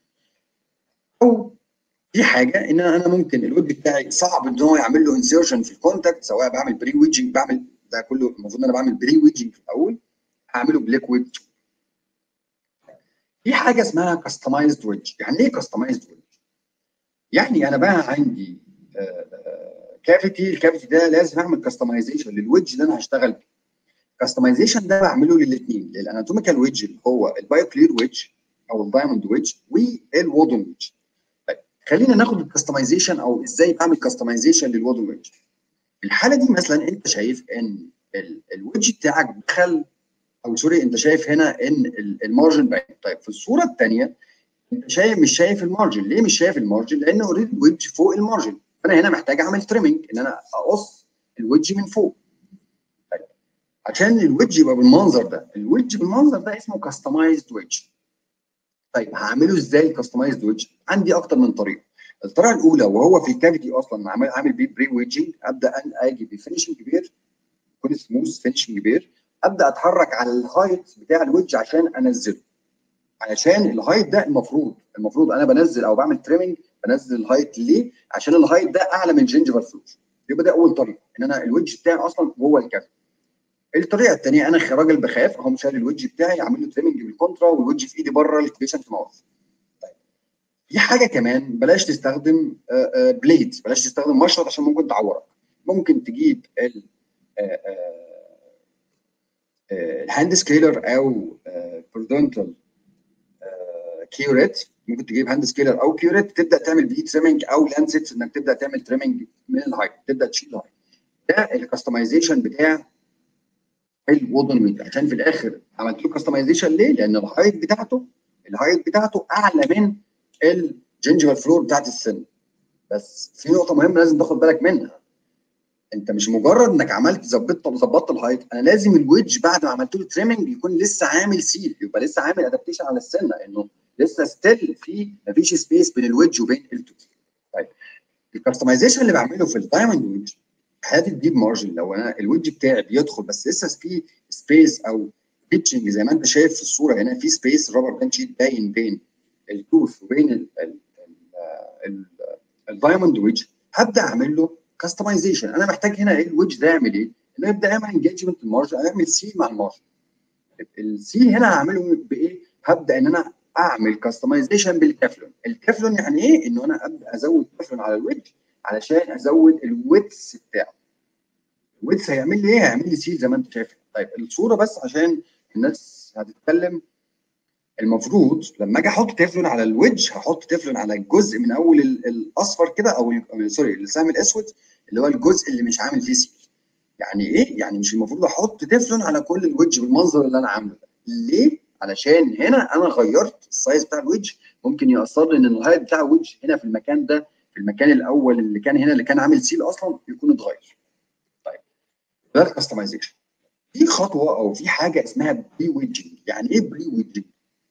او في حاجه ان انا ممكن الويدج بتاعي صعب ان هو يعمل له انسيرشن في الكونتاكت سواء بعمل بري ويدجنج بعمل ده كله المفروض ان انا بعمل بري ويدجنج في الاول هعمله بليكويد في حاجه اسمها كاستمايزد ويدج يعني ايه كاستمايزد ويدج يعني انا بقى عندي كافيتي الكافيتي ده لازم اعمل كاستمايزيشن للويدج اللي انا هشتغل بيه كاستمايزيشن ده بعمله للاثنين للاناتوميكال ويدج اللي هو البايو كلير ويدج او الدايموند ويدج والوودن ويدج طيب خلينا ناخد الكاستمايزيشن او ازاي بعمل كاستمايزيشن للوودن ويدج في الحاله دي مثلا انت شايف ان الويدج بتاعك دخل او سوري انت شايف هنا ان المارجن باين طيب في الصوره الثانيه انت شايف مش شايف المارجن ليه مش شايف المارجن لان اوريدي الويدج فوق المارجن انا هنا محتاج اعمل تريمنج ان انا اقص الويدج من فوق طيب عشان الويدج يبقى بالمنظر ده الويدج بالمنظر ده اسمه كاستمايزد ويدج طيب هعمله ازاي الكاستمايزد ويدج عندي اكتر من طريقه الطريقه الاولى وهو في الكافيتي اصلا عامل عامل بيه بري ويدجنج ابدا اجي بفينشنج بير يكون سموث فينشنج بير ابدا اتحرك على الهايت بتاع الويدج عشان انزله علشان الهايت ده المفروض المفروض انا بنزل او بعمل تريمنج بنزل الهايت ليه؟ عشان الهايت ده اعلى من جينجيفال فلوش يبقى ده اول طريقه ان انا الويدج بتاعي اصلا جوه الكافي الطريقه الثانيه انا كراجل بخاف اهو شايل الويدج بتاعي عامل له تريمنج بالكونترا والويدج في ايدي بره البيشنت ماوث طيب في حاجه كمان بلاش تستخدم بليد بلاش تستخدم مشرط عشان ممكن تعورك ممكن تجيب ال الهاند سكيلر او برودنتال كيوريت ممكن تجيب هاند سكيلر او كيوريت تبدا تعمل بيه تريمنج او لانسيت انك تبدا تعمل تريمنج من الهايت تبدا تشيل الهايت ده الكستمايزيشن بتاع الوودن ويت عشان في الاخر عملت له كستمايزيشن ليه؟ لان الهايت بتاعته الهايت بتاعته اعلى من الجنجيفال فلور بتاعت السن بس في نقطه مهمه لازم تاخد بالك منها انت مش مجرد انك عملت ظبطت ظبطت الهايت انا لازم الويدج بعد ما عملت له تريمنج يكون لسه عامل سيل يبقى لسه عامل ادابتيشن على السنه انه لسه ستيل في مفيش سبيس بين الويدج وبين التو طيب الكستمايزيشن اللي بعمله في الدايموند ويدج حياتي تجيب مارجن لو انا الويدج بتاعي بيدخل بس لسه في سبيس او بيتشنج زي ما انت شايف في الصوره هنا في سبيس رابر بان شيت باين بين التوث وبين الدايموند ويدج هبدا اعمل له كاستمايزيشن انا محتاج هنا ايه الويدج ده يعمل ايه؟ انه يبدا يعمل انجيجمنت المارجن اعمل سيل مع المارجن السيل هنا هعمله بايه؟ هبدا ان انا اعمل كاستمايزيشن بالكافلون الكافلون يعني ايه؟ انه انا ابدا ازود كافلون على الويدج علشان ازود الويتس بتاعه الويتس هيعمل لي ايه؟ هيعمل لي سيل زي ما انت شايف طيب الصوره بس عشان الناس هتتكلم المفروض لما اجي احط تeflon على الويدج هحط تeflon على الجزء من اول الاصفر كده او سوري السهم الاسود اللي هو الجزء اللي مش عامل فيه سيل يعني ايه؟ يعني مش المفروض احط تeflon على كل الويدج بالمنظر اللي انا عامله ده ليه؟ علشان هنا انا غيرت السايز بتاع الويدج ممكن ياثر لي ان الهايت بتاع الويدج هنا في المكان ده في المكان الاول اللي كان هنا اللي كان عامل سيل اصلا يكون اتغير. طيب ده الكستمايزيشن. في خطوه او في حاجه اسمها بري ويدجنج، يعني ايه بري ويدجنج؟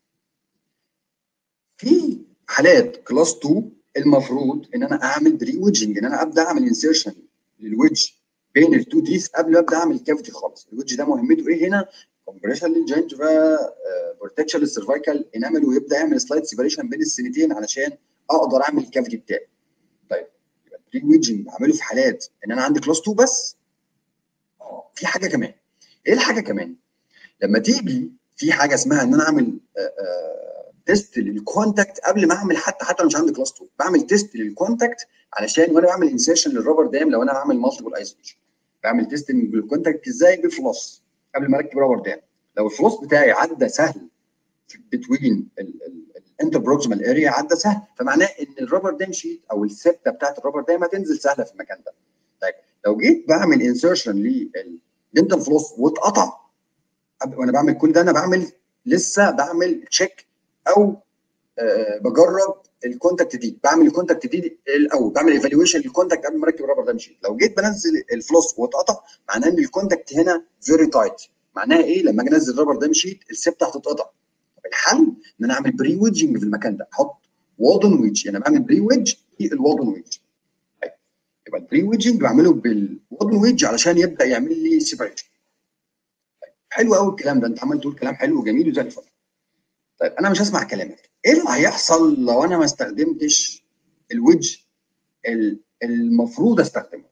في حالات كلاس 2 المفروض ان انا اعمل بري ويدجنج ان انا ابدا اعمل انسيرشن للويدج بين التو تيث قبل ما ابدا اعمل كافيتي خالص الويدج ده مهمته ايه هنا كومبريشن للجنجفا بروتكشن للسيرفايكال انامل ويبدا يعمل سلايد سيبريشن بين السنتين علشان اقدر اعمل الكافيتي بتاعي طيب بري ويدجنج بعمله في حالات ان انا عندي كلاس 2 بس اه في حاجه كمان ايه الحاجه كمان لما تيجي في حاجه اسمها ان انا اعمل تيست للكونتاكت قبل ما اعمل حتى حتى لو مش عندي كلاس 2 بعمل تيست للكونتاكت علشان وانا بعمل انسيرشن للرابر دام لو انا بعمل مالتيبل ايزوليشن بعمل تيست للكونتاكت ازاي بفلوس قبل ما اركب رابر دام لو الفلوس بتاعي عدى سهل بتوين الانتر بروكسيمال اريا عدى سهل فمعناه ان الرابر دام شيت او السبته بتاعت الرابر دام هتنزل سهله في المكان ده طيب لو جيت بعمل انسيرشن للدنتال فلوس واتقطع وانا بعمل كل ده انا بعمل لسه بعمل تشيك او أه بجرب الكونتاكت دي بعمل الكونتاكت دي الاول بعمل ايفالويشن للكونتاكت قبل ما اركب الرابر ده مشيت لو جيت بنزل الفلوس واتقطع معناه ان الكونتاكت هنا فيري تايت معناها ايه لما اجي انزل الرابر ده مشيت السبته هتتقطع طب الحل ان انا اعمل بري ويدجنج في المكان ده احط وودن ويدج يعني بعمل بري ويدج في الوودن ويدج طيب يبقى البري ويدجنج بعمله بالوودن ويدج علشان يبدا يعمل لي سيبريشن طيب حلو قوي الكلام ده انت عمال تقول كلام حلو وجميل وزي الفل طيب انا مش هسمع كلامك ايه اللي هيحصل لو انا ما استخدمتش الويدج المفروض استخدمه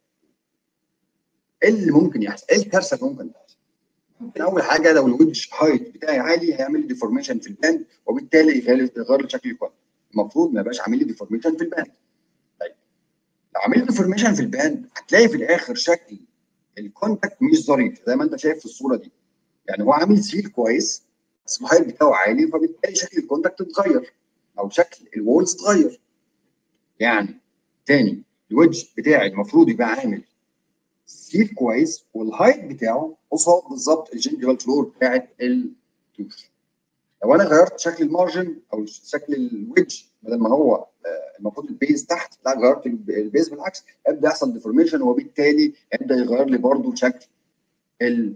ايه اللي ممكن يحصل ايه الكارثه اللي ممكن تحصل ممكن اول حاجه لو الويدج هايت بتاعي عالي هيعمل لي ديفورميشن في الباند وبالتالي يغير لي شكل الكون المفروض ما يبقاش عامل لي ديفورميشن في الباند طيب لو عامل لي ديفورميشن في الباند هتلاقي في الاخر شكل الكونتاكت مش ظريف زي ما انت شايف في الصوره دي يعني هو عامل سيل كويس بس الهايت بتاعه عالي فبالتالي شكل الكونتاكت اتغير او شكل الوولز اتغير يعني تاني الويدج بتاعي المفروض يبقى عامل سيل كويس والهايت بتاعه قصاد بالظبط الجنجفال فلور بتاعت التوش لو انا غيرت شكل المارجن او شكل الويدج بدل ما هو المفروض البيز تحت لا غيرت البيز بالعكس يبدا يحصل ديفورميشن وبالتالي يبدا يغير لي برضو شكل ال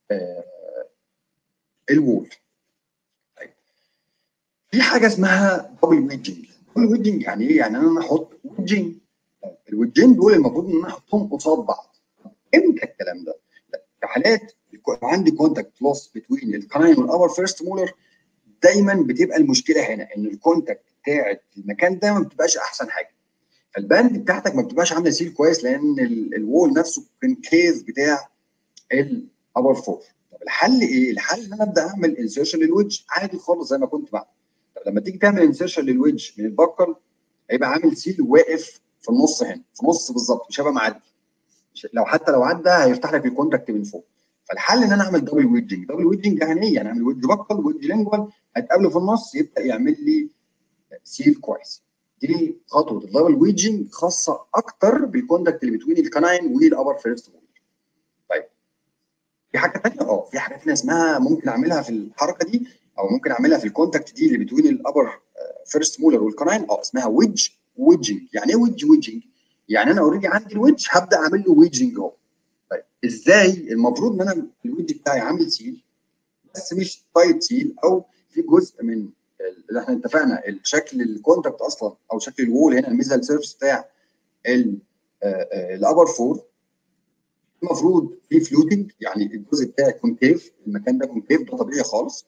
الوول طيب في حاجه اسمها دبل ويدجنج دبل ويدجنج يعني ايه؟ يعني انا احط ويدجنج الويدجين دول المفروض ان انا احطهم قصاد بعض امتى الكلام ده؟ في حالات عندي كونتاكت لوس بتوين الكناين والابر فيرست مولر دايما بتبقى المشكله هنا ان الكونتاكت بتاعت المكان ده ما بتبقاش احسن حاجه فالباند بتاعتك ما بتبقاش عامله سيل كويس لان الوول نفسه كونكيف بتاع الابر فور طب الحل ايه؟ الحل ان انا ابدا اعمل انسيرشن للويدج عادي خالص زي ما كنت بعمل طب لما تيجي تعمل انسيرشن للويدج من البكر هيبقى عامل سيل واقف في النص هنا في النص بالظبط مش هيبقى معدي لو حتى لو عدى هيفتح لك الكونتاكت من فوق فالحل ان انا اعمل دبل ويدجنج دبل ويدجنج يعني ايه؟ يعني اعمل ويدج بكر ويدج لينجوال هتقابله في النص يبدا يعمل لي سيل كويس دي خطوه الدبل ويدجنج خاصه اكتر بالكونتاكت اللي بتوين الكناين والابر فيرست مول طيب في حاجه ثانيه اه في حاجه ثانيه اسمها ممكن اعملها في الحركه دي او ممكن اعملها في الكونتاكت دي اللي بتوين الابر فيرست مولر والكناين اه اسمها ويدج ويدجنج يعني ايه ويدج ويدجنج؟ يعني انا اوريدي عندي الويدج هبدا اعمل له ويدجنج اهو طيب ازاي المفروض ان انا الويدج بتاعي عامل سيل بس مش تايت سيل او في جزء من اللي احنا اتفقنا الشكل الكونتاكت اصلا او شكل الوول هنا الميزال سيرفس بتاع الابر فور المفروض في فلوتنج يعني الجزء بتاعي كونكيف المكان ده كونكيف ده طبيعي خالص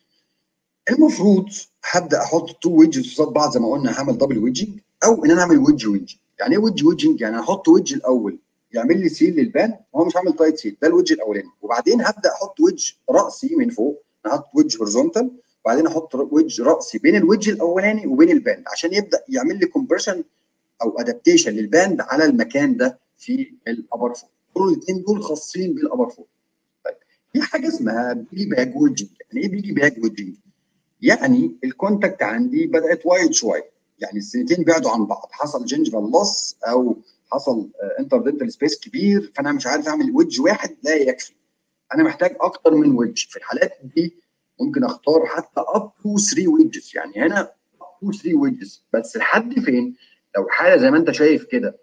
المفروض هبدا احط تو ويدجز قصاد بعض زي ما قلنا هعمل دبل ويدجنج او ان انا اعمل ويدج ويدجنج يعني ايه ويدج ويدجنج يعني احط ويدج الاول يعمل لي سيل للبان وهو مش عامل تايت سيل ده الويدج الاولاني وبعدين هبدا احط ويدج راسي من فوق احط ويدج هورزونتال وبعدين احط ويدج راسي بين الويدج الاولاني وبين الباند عشان يبدا يعمل لي كومبريشن او ادابتيشن للباند على المكان ده في الابر فوق دول الاثنين دول خاصين بالابر فوق طيب في حاجه اسمها بيجي باج ويدجنج يعني ايه بيجي باج ويدجنج يعني الكونتاكت عندي بدات وايد شويه يعني السنتين بعدوا عن بعض حصل جنجفال لوس او حصل انتر دنتال سبيس كبير فانا مش عارف اعمل ويدج واحد لا يكفي انا محتاج اكتر من ويدج في الحالات دي ممكن اختار حتى اب تو 3 ويدجز يعني هنا اب تو 3 ويدجز بس لحد فين لو حاله زي ما انت شايف كده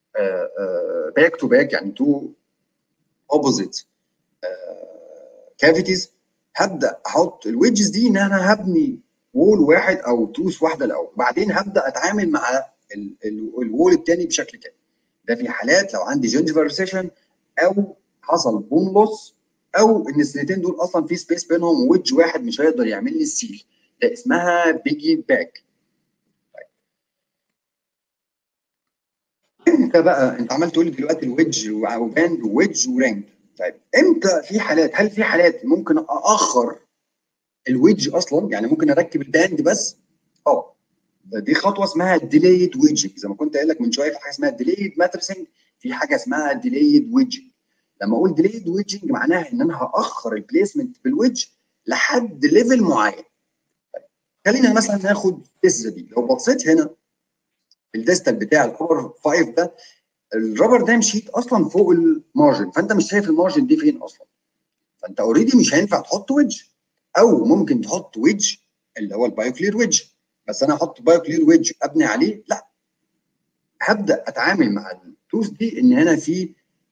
باك تو باك يعني تو اوبوزيت كافيتيز هبدا احط الويدجز دي ان انا هبني وول واحد او توس واحده الاول بعدين هبدا اتعامل مع الوول الثاني بشكل تاني ده في حالات لو عندي جنجفال ريسيشن او حصل بون لوس او ان السنتين دول اصلا في سبيس بينهم ويدج واحد مش هيقدر يعمل لي السيل ده اسمها بيجي باك انت بقى انت عمال تقول لي دلوقتي الويدج وباند وويدج ورينج طيب امتى في حالات هل في حالات ممكن اخر الويدج اصلا يعني ممكن اركب الباند بس اه دي خطوه اسمها ديليد ويدجنج زي ما كنت قايل لك من شويه في حاجه اسمها ديليد ماترسنج في حاجه اسمها ديليد ويدجنج لما اقول ديليد ويدجنج معناها ان انا هاخر البليسمنت بالويدج لحد ليفل معين طيب خلينا مثلا ناخد القصه دي لو بصيت هنا الديستال بتاع الرابر 5 ده الرابر ده مشيت اصلا فوق المارجن فانت مش شايف المارجن دي فين اصلا فانت اوريدي مش هينفع تحط ويدج او ممكن تحط ويدج اللي هو البايو كلير ويدج بس انا احط بايو كلير ويدج ابني عليه لا هبدا اتعامل مع التوز دي ان هنا في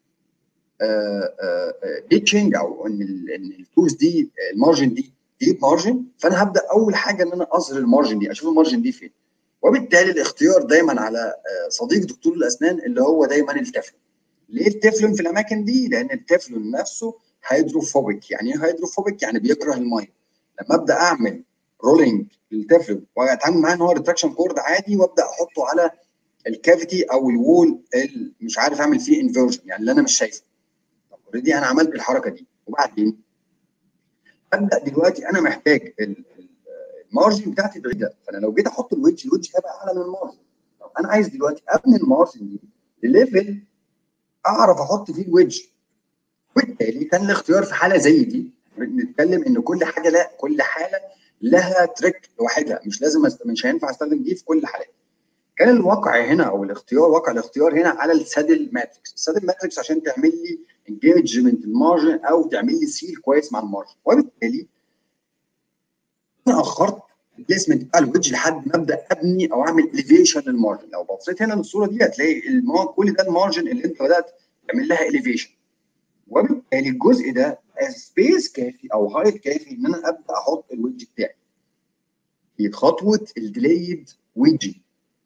ديتشنج او ان ان التوز دي المارجن دي ديب مارجن فانا هبدا اول حاجه ان انا اظهر المارجن دي اشوف المارجن دي فين وبالتالي الاختيار دايما على صديق دكتور الاسنان اللي هو دايما التفلون ليه التفلون في الاماكن دي لان التفلون نفسه هيدروفوبيك يعني ايه هيدروفوبيك يعني بيكره الميه لما ابدا اعمل رولينج للتفلون واتعامل معاه ان هو ريتراكشن كورد عادي وابدا احطه على الكافيتي او الوول اللي مش عارف اعمل فيه انفيرجن يعني اللي انا مش شايفه طب اوريدي انا عملت الحركه دي وبعدين ابدا دلوقتي انا محتاج المارجن بتاعتي بعيده فانا لو جيت احط الويدج الويدج هيبقى اعلى من المارجن طب انا عايز دلوقتي ابني المارجن دي لليفل اعرف احط فيه الويدج وبالتالي كان الاختيار في حاله زي دي بنتكلم ان كل حاجه لا كل حاله لها تريك لوحدها مش لازم أست... مش هينفع استخدم دي في كل حالات كان الواقع هنا او الاختيار واقع الاختيار هنا على السادل ماتريكس السادل ماتريكس عشان تعمل لي انجيجمنت المارجن او تعمل لي سيل كويس مع المارجن وبالتالي انا اخرت البليسمنت بتاع الويدج لحد ما ابدا ابني او اعمل اليفيشن للمارجن لو بصيت هنا للصوره دي هتلاقي المار... كل ده المارجن اللي انت بدات تعمل لها اليفيشن وبالتالي الجزء ده سبيس كافي او هايت كافي ان انا ابدا احط الويدج بتاعي في خطوه الديليد ويدجي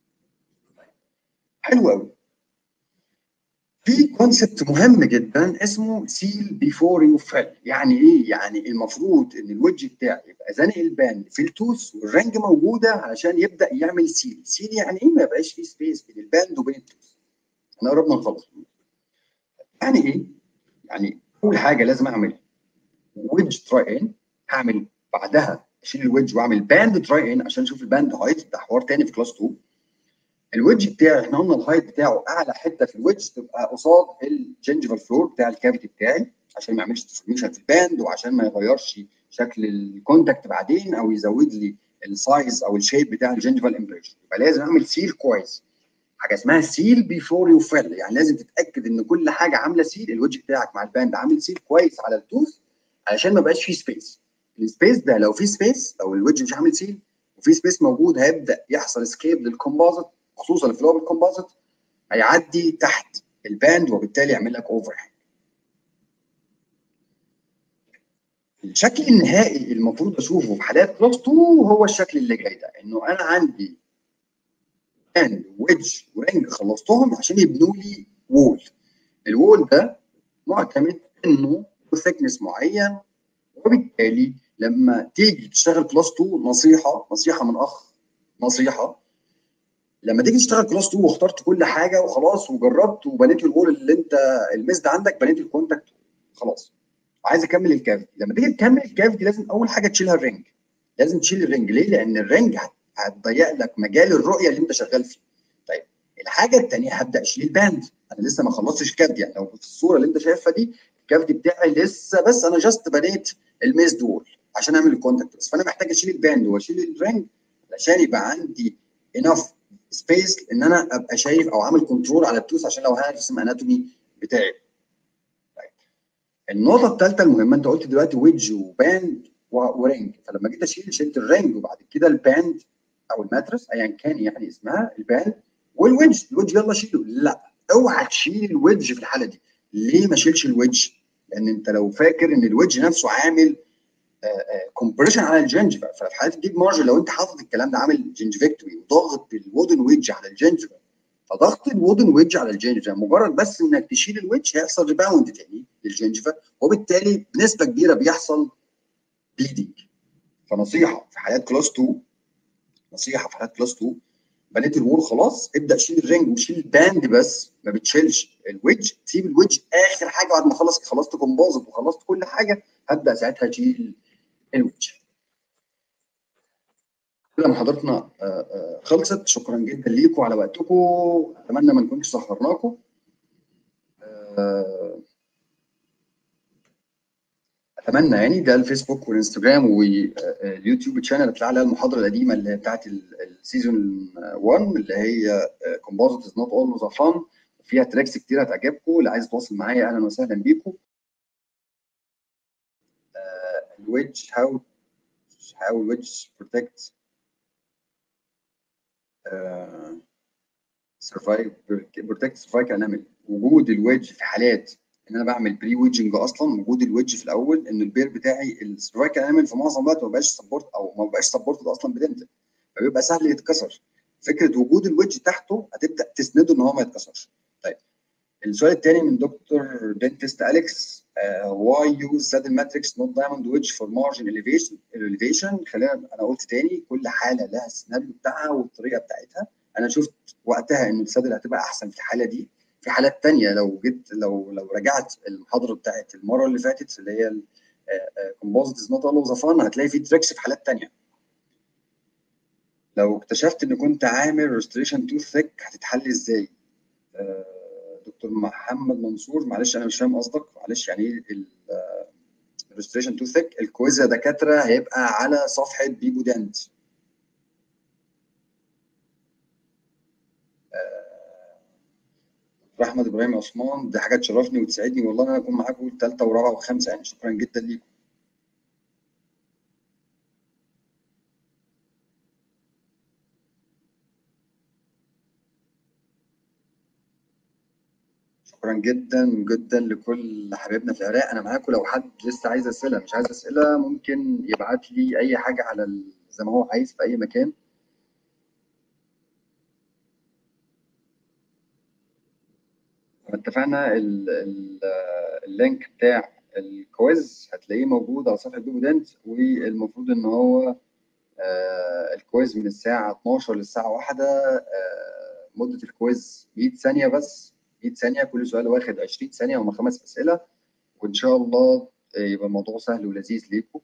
حلو قوي في كونسبت مهم جدا اسمه سيل بيفور يو فيل يعني ايه يعني المفروض ان الويدج بتاعي يبقى زانق الباند في التوث والرنج موجوده علشان يبدا يعمل سيل سيل يعني ايه ما يبقاش في سبيس بين الباند وبين التوث احنا قربنا نخلص يعني ايه يعني اول حاجه لازم اعمل ويدج تراي ان هعمل بعدها اشيل الويدج واعمل باند تراي ان عشان اشوف الباند هايت ده حوار تاني في كلاس 2 الويدج بتاعي احنا قلنا الهايت بتاعه اعلى حته في الويدج تبقى قصاد الجنجفال فلور بتاع الكافيتي بتاعي عشان ما يعملش ديفورميشن في الباند وعشان ما يغيرش شكل الكونتاكت بعدين او يزود لي السايز او الشيب بتاع الجنجفال امبريشن يبقى لازم اعمل سيل كويس حاجه اسمها سيل بيفور يو فيل يعني لازم تتاكد ان كل حاجه عامله سيل الوجه بتاعك مع الباند عامل سيل كويس على التوث علشان ما يبقاش فيه سبيس السبيس ده لو في سبيس لو الوجه مش عامل سيل وفي سبيس موجود هيبدا يحصل سكيب للكومبوزيت خصوصا في اللور الكومبوزيت هيعدي تحت الباند وبالتالي يعمل لك اوفر الشكل النهائي المفروض اشوفه في حالات كلاس 2 هو الشكل اللي جاي ده انه انا عندي باند ويدج ورنج خلصتهم عشان يبنوا لي وول الوول ده معتمد انه ثيكنس معين وبالتالي لما تيجي تشتغل كلاس 2 نصيحه نصيحه من اخ نصيحه لما تيجي تشتغل كلاس 2 واخترت كل حاجه وخلاص وجربت وبنيت الوول اللي انت الميزد عندك بنيت الكونتاكت خلاص عايز اكمل الكافيتي لما تيجي تكمل الكافيتي لازم اول حاجه تشيلها الرنج لازم تشيل الرنج ليه؟ لان الرنج هتضيق لك مجال الرؤيه اللي انت شغال فيه. طيب الحاجه الثانيه هبدا اشيل الباند انا لسه ما خلصتش الكافيتي يعني لو في الصوره اللي انت شايفها دي الكافيتي بتاعي لسه بس انا جاست بنيت الميز دول عشان اعمل الكونتاكت بس فانا محتاج اشيل الباند واشيل الرنج علشان يبقى عندي انف سبيس ان انا ابقى شايف او عامل كنترول على التوث عشان لو هرسم اناتومي بتاعي. طيب النقطه الثالثه المهمه انت قلت دلوقتي ويدج وباند ورنج فلما جيت اشيل شلت الرنج وبعد كده الباند او الماترس ايا كان يعني اسمها الباند والويدج الويدج يلا شيله لا اوعى تشيل الويدج في الحاله دي ليه ما شيلش الويدج؟ لان انت لو فاكر ان الويدج نفسه عامل كومبريشن على الجنجفا ففي حاله الديب مارجن لو انت حاطط الكلام ده عامل جنجفكتوري وضغط الودن ويدج على الجنجفا فضغط الودن ويدج على الجنجفا مجرد بس انك تشيل الويدج هيحصل ريباوند تاني للجنجفا وبالتالي بنسبه كبيره بيحصل بليدنج فنصيحه في حالات كلاس 2 نصيحه في حالات كلاس 2 بنيت الوول خلاص ابدا شيل الرينج وشيل الباند بس ما بتشيلش الويدج تسيب الويدج اخر حاجه بعد ما خلص خلصت كومبوزيت وخلصت كل حاجه هبدا ساعتها اشيل الويدج كده محاضرتنا آه، آه، خلصت شكرا جدا ليكم على وقتكم اتمنى ما نكونش سهرناكم آه، اتمنى يعني ده الفيسبوك والانستجرام واليوتيوب تشانل هتلاقي عليها المحاضره القديمه اللي بتاعت السيزون 1 اللي هي كومبوزيت از نوت اولويز فان فيها تراكس كتير هتعجبكم اللي عايز يتواصل معايا اهلا وسهلا بيكم الويدج هاو هاو الويدج بروتكت سرفايف بروتكت سرفايف انامل وجود الويدج في حالات ان انا بعمل بري ويدجنج اصلا وجود الويدج في الاول ان البير بتاعي السرفايف انامل في معظم الوقت ما بقاش سبورت او ما بقاش سبورتد اصلا بدنتل فبيبقى سهل يتكسر فكره وجود الويدج تحته هتبدا تسنده ان هو ما يتكسرش طيب السؤال الثاني من دكتور دنتست اليكس واي يوز سادل ماتريكس نوت دايموند ويدج فور مارجن اليفيشن اليفيشن خلينا انا قلت تاني كل حاله لها السيناريو بتاعها والطريقه بتاعتها انا شفت وقتها ان السادل هتبقى احسن في الحاله دي في حالات تانية لو جيت لو لو رجعت المحاضره بتاعت المره اللي فاتت اللي هي كومبوزيت از نوت اولويز فان هتلاقي في تريكس في حالات تانية لو اكتشفت ان كنت عامل ريستريشن تو ثيك هتتحل ازاي؟ آه، دكتور محمد منصور معلش انا مش فاهم قصدك معلش يعني ايه الريستريشن تو ثيك الكويز يا دكاتره هيبقى على صفحه بيبو دانت دكتور احمد ابراهيم عثمان دي حاجه تشرفني وتسعدني والله ان انا اكون معاكم ثالثه ورابعه وخامسه يعني شكرا جدا ليكم شكرا جدا جدا لكل حبايبنا في العراق انا معاكم لو حد لسه عايز اسئله مش عايز اسئله ممكن يبعت لي اي حاجه على ال... زي ما هو عايز في اي مكان اتفقنا ال... ال... اللينك بتاع الكويز هتلاقيه موجود على صفحه بيبو دنت والمفروض ان هو آه الكويز من الساعه 12 للساعه 1 آه مده الكويز 100 ثانيه بس 100 ثانيه كل سؤال واخد 20 ثانيه هم خمس اسئله وان شاء الله يبقى الموضوع سهل ولذيذ ليكم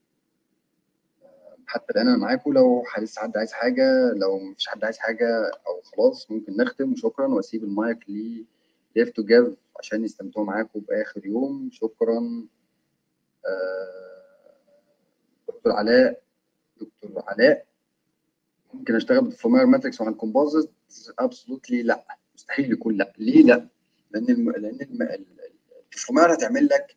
حتى الان انا معاكم لو لسه حد عايز حاجه لو مفيش حد عايز حاجه او خلاص ممكن نختم وشكرا واسيب المايك ل ليف تو جيف عشان يستمتعوا معاكم باخر يوم شكرا دكتور علاء دكتور علاء ممكن اشتغل بالفومير ماتريكس مع الكومبوزيت ابسولوتلي لا مستحيل يكون لا ليه لا لان الم... لان الم... الفومير هتعمل لك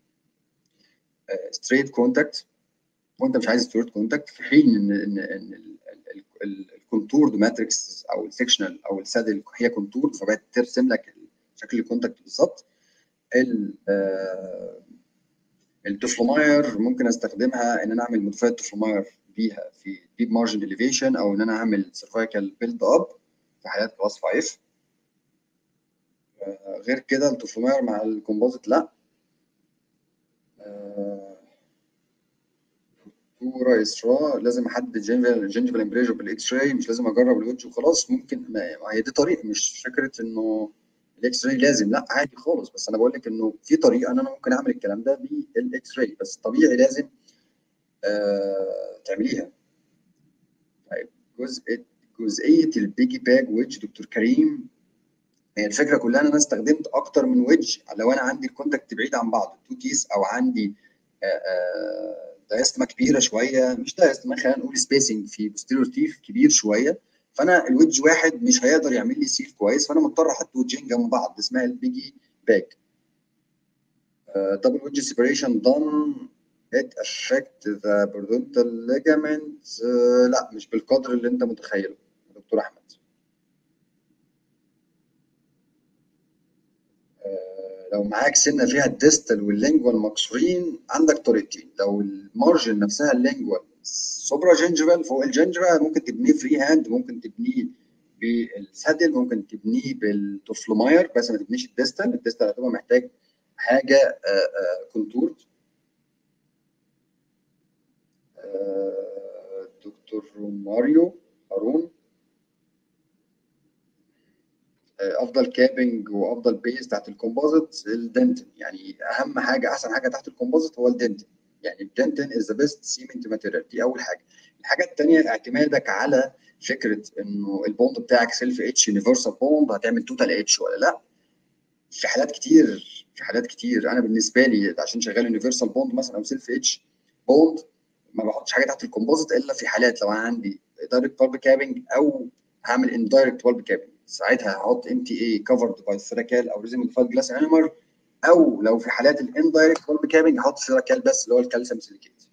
ستريت كونتاكت وانت مش عايز ستريت كونتاكت في حين ان ان ان الكونتورد ماتريكس او السكشنال او السادل هي كونتورد فبقت ترسم لك شكل الكونتاكت بالظبط التفلوماير ممكن استخدمها ان انا اعمل موديفايد تفلوماير بيها في ديب مارجن اليفيشن او ان انا اعمل سيرفايكال بيلد اب في حالات كلاس 5 غير كده التفلوماير مع الكومبوزيت لا دكتوره اسراء لازم احدد جنجفال امبريجر بالاكس راي مش لازم اجرب الوجه وخلاص ممكن ما هي دي طريقه مش فكره انه الاكس راي لازم لا عادي خالص بس انا بقول لك انه في طريقه ان انا ممكن اعمل الكلام ده بالاكس راي بس طبيعي لازم آه تعمليها طيب جزء جزئيه البيجي باج ويدج دكتور كريم هي الفكره كلها ان انا استخدمت اكتر من ويدج لو انا عندي الكونتاكت بعيد عن بعض تو كيس او عندي آه آه دايستما كبيره شويه مش دايستما خلينا نقول سبيسنج في بوستيريور تيف كبير شويه فانا الويدج واحد مش هيقدر يعمل لي سيل كويس فانا مضطر احط ويدجين جنب بعض اسمها البيجي باك دبل ويدج سيبريشن دون it affect the periodontal ligament uh, لا مش بالقدر اللي انت متخيله دكتور احمد uh, لو معاك سنه فيها الديستال واللينجوال مكسورين عندك طريقتين لو المارجن نفسها اللينجوال سوبرا جنجفال فوق الجنجفا ممكن تبنيه فري هاند ممكن تبنيه بالسادل ممكن تبنيه بالتوفلوماير بس ما تبنيش الديستال الديستال هتبقى محتاج حاجه كونتورد دكتور ماريو هارون افضل كابنج وافضل بيز تحت الكومبوزيت الدنتن يعني اهم حاجه احسن حاجه تحت الكومبوزيت هو الدنتن يعني الدنتن از ذا بيست سيمنت ماتيريال دي اول حاجه الحاجه الثانيه اعتمادك على فكره انه البوند بتاعك سيلف اتش يونيفرسال بوند هتعمل توتال اتش ولا لا في حالات كتير في حالات كتير انا بالنسبه لي عشان شغال يونيفرسال بوند مثلا او سيلف اتش بوند ما بحطش حاجه تحت الكومبوزيت الا في حالات لو انا عندي دايركت بالب كابنج او هعمل اندايركت بالب كابنج ساعتها هحط ام تي اي كفرد باي سيراكال او ريزيمنتفايد جلاس انيمر او لو في حالات الاندايركت بالب كابنج هحط سيراكال بس اللي هو الكالسيوم سيليكيت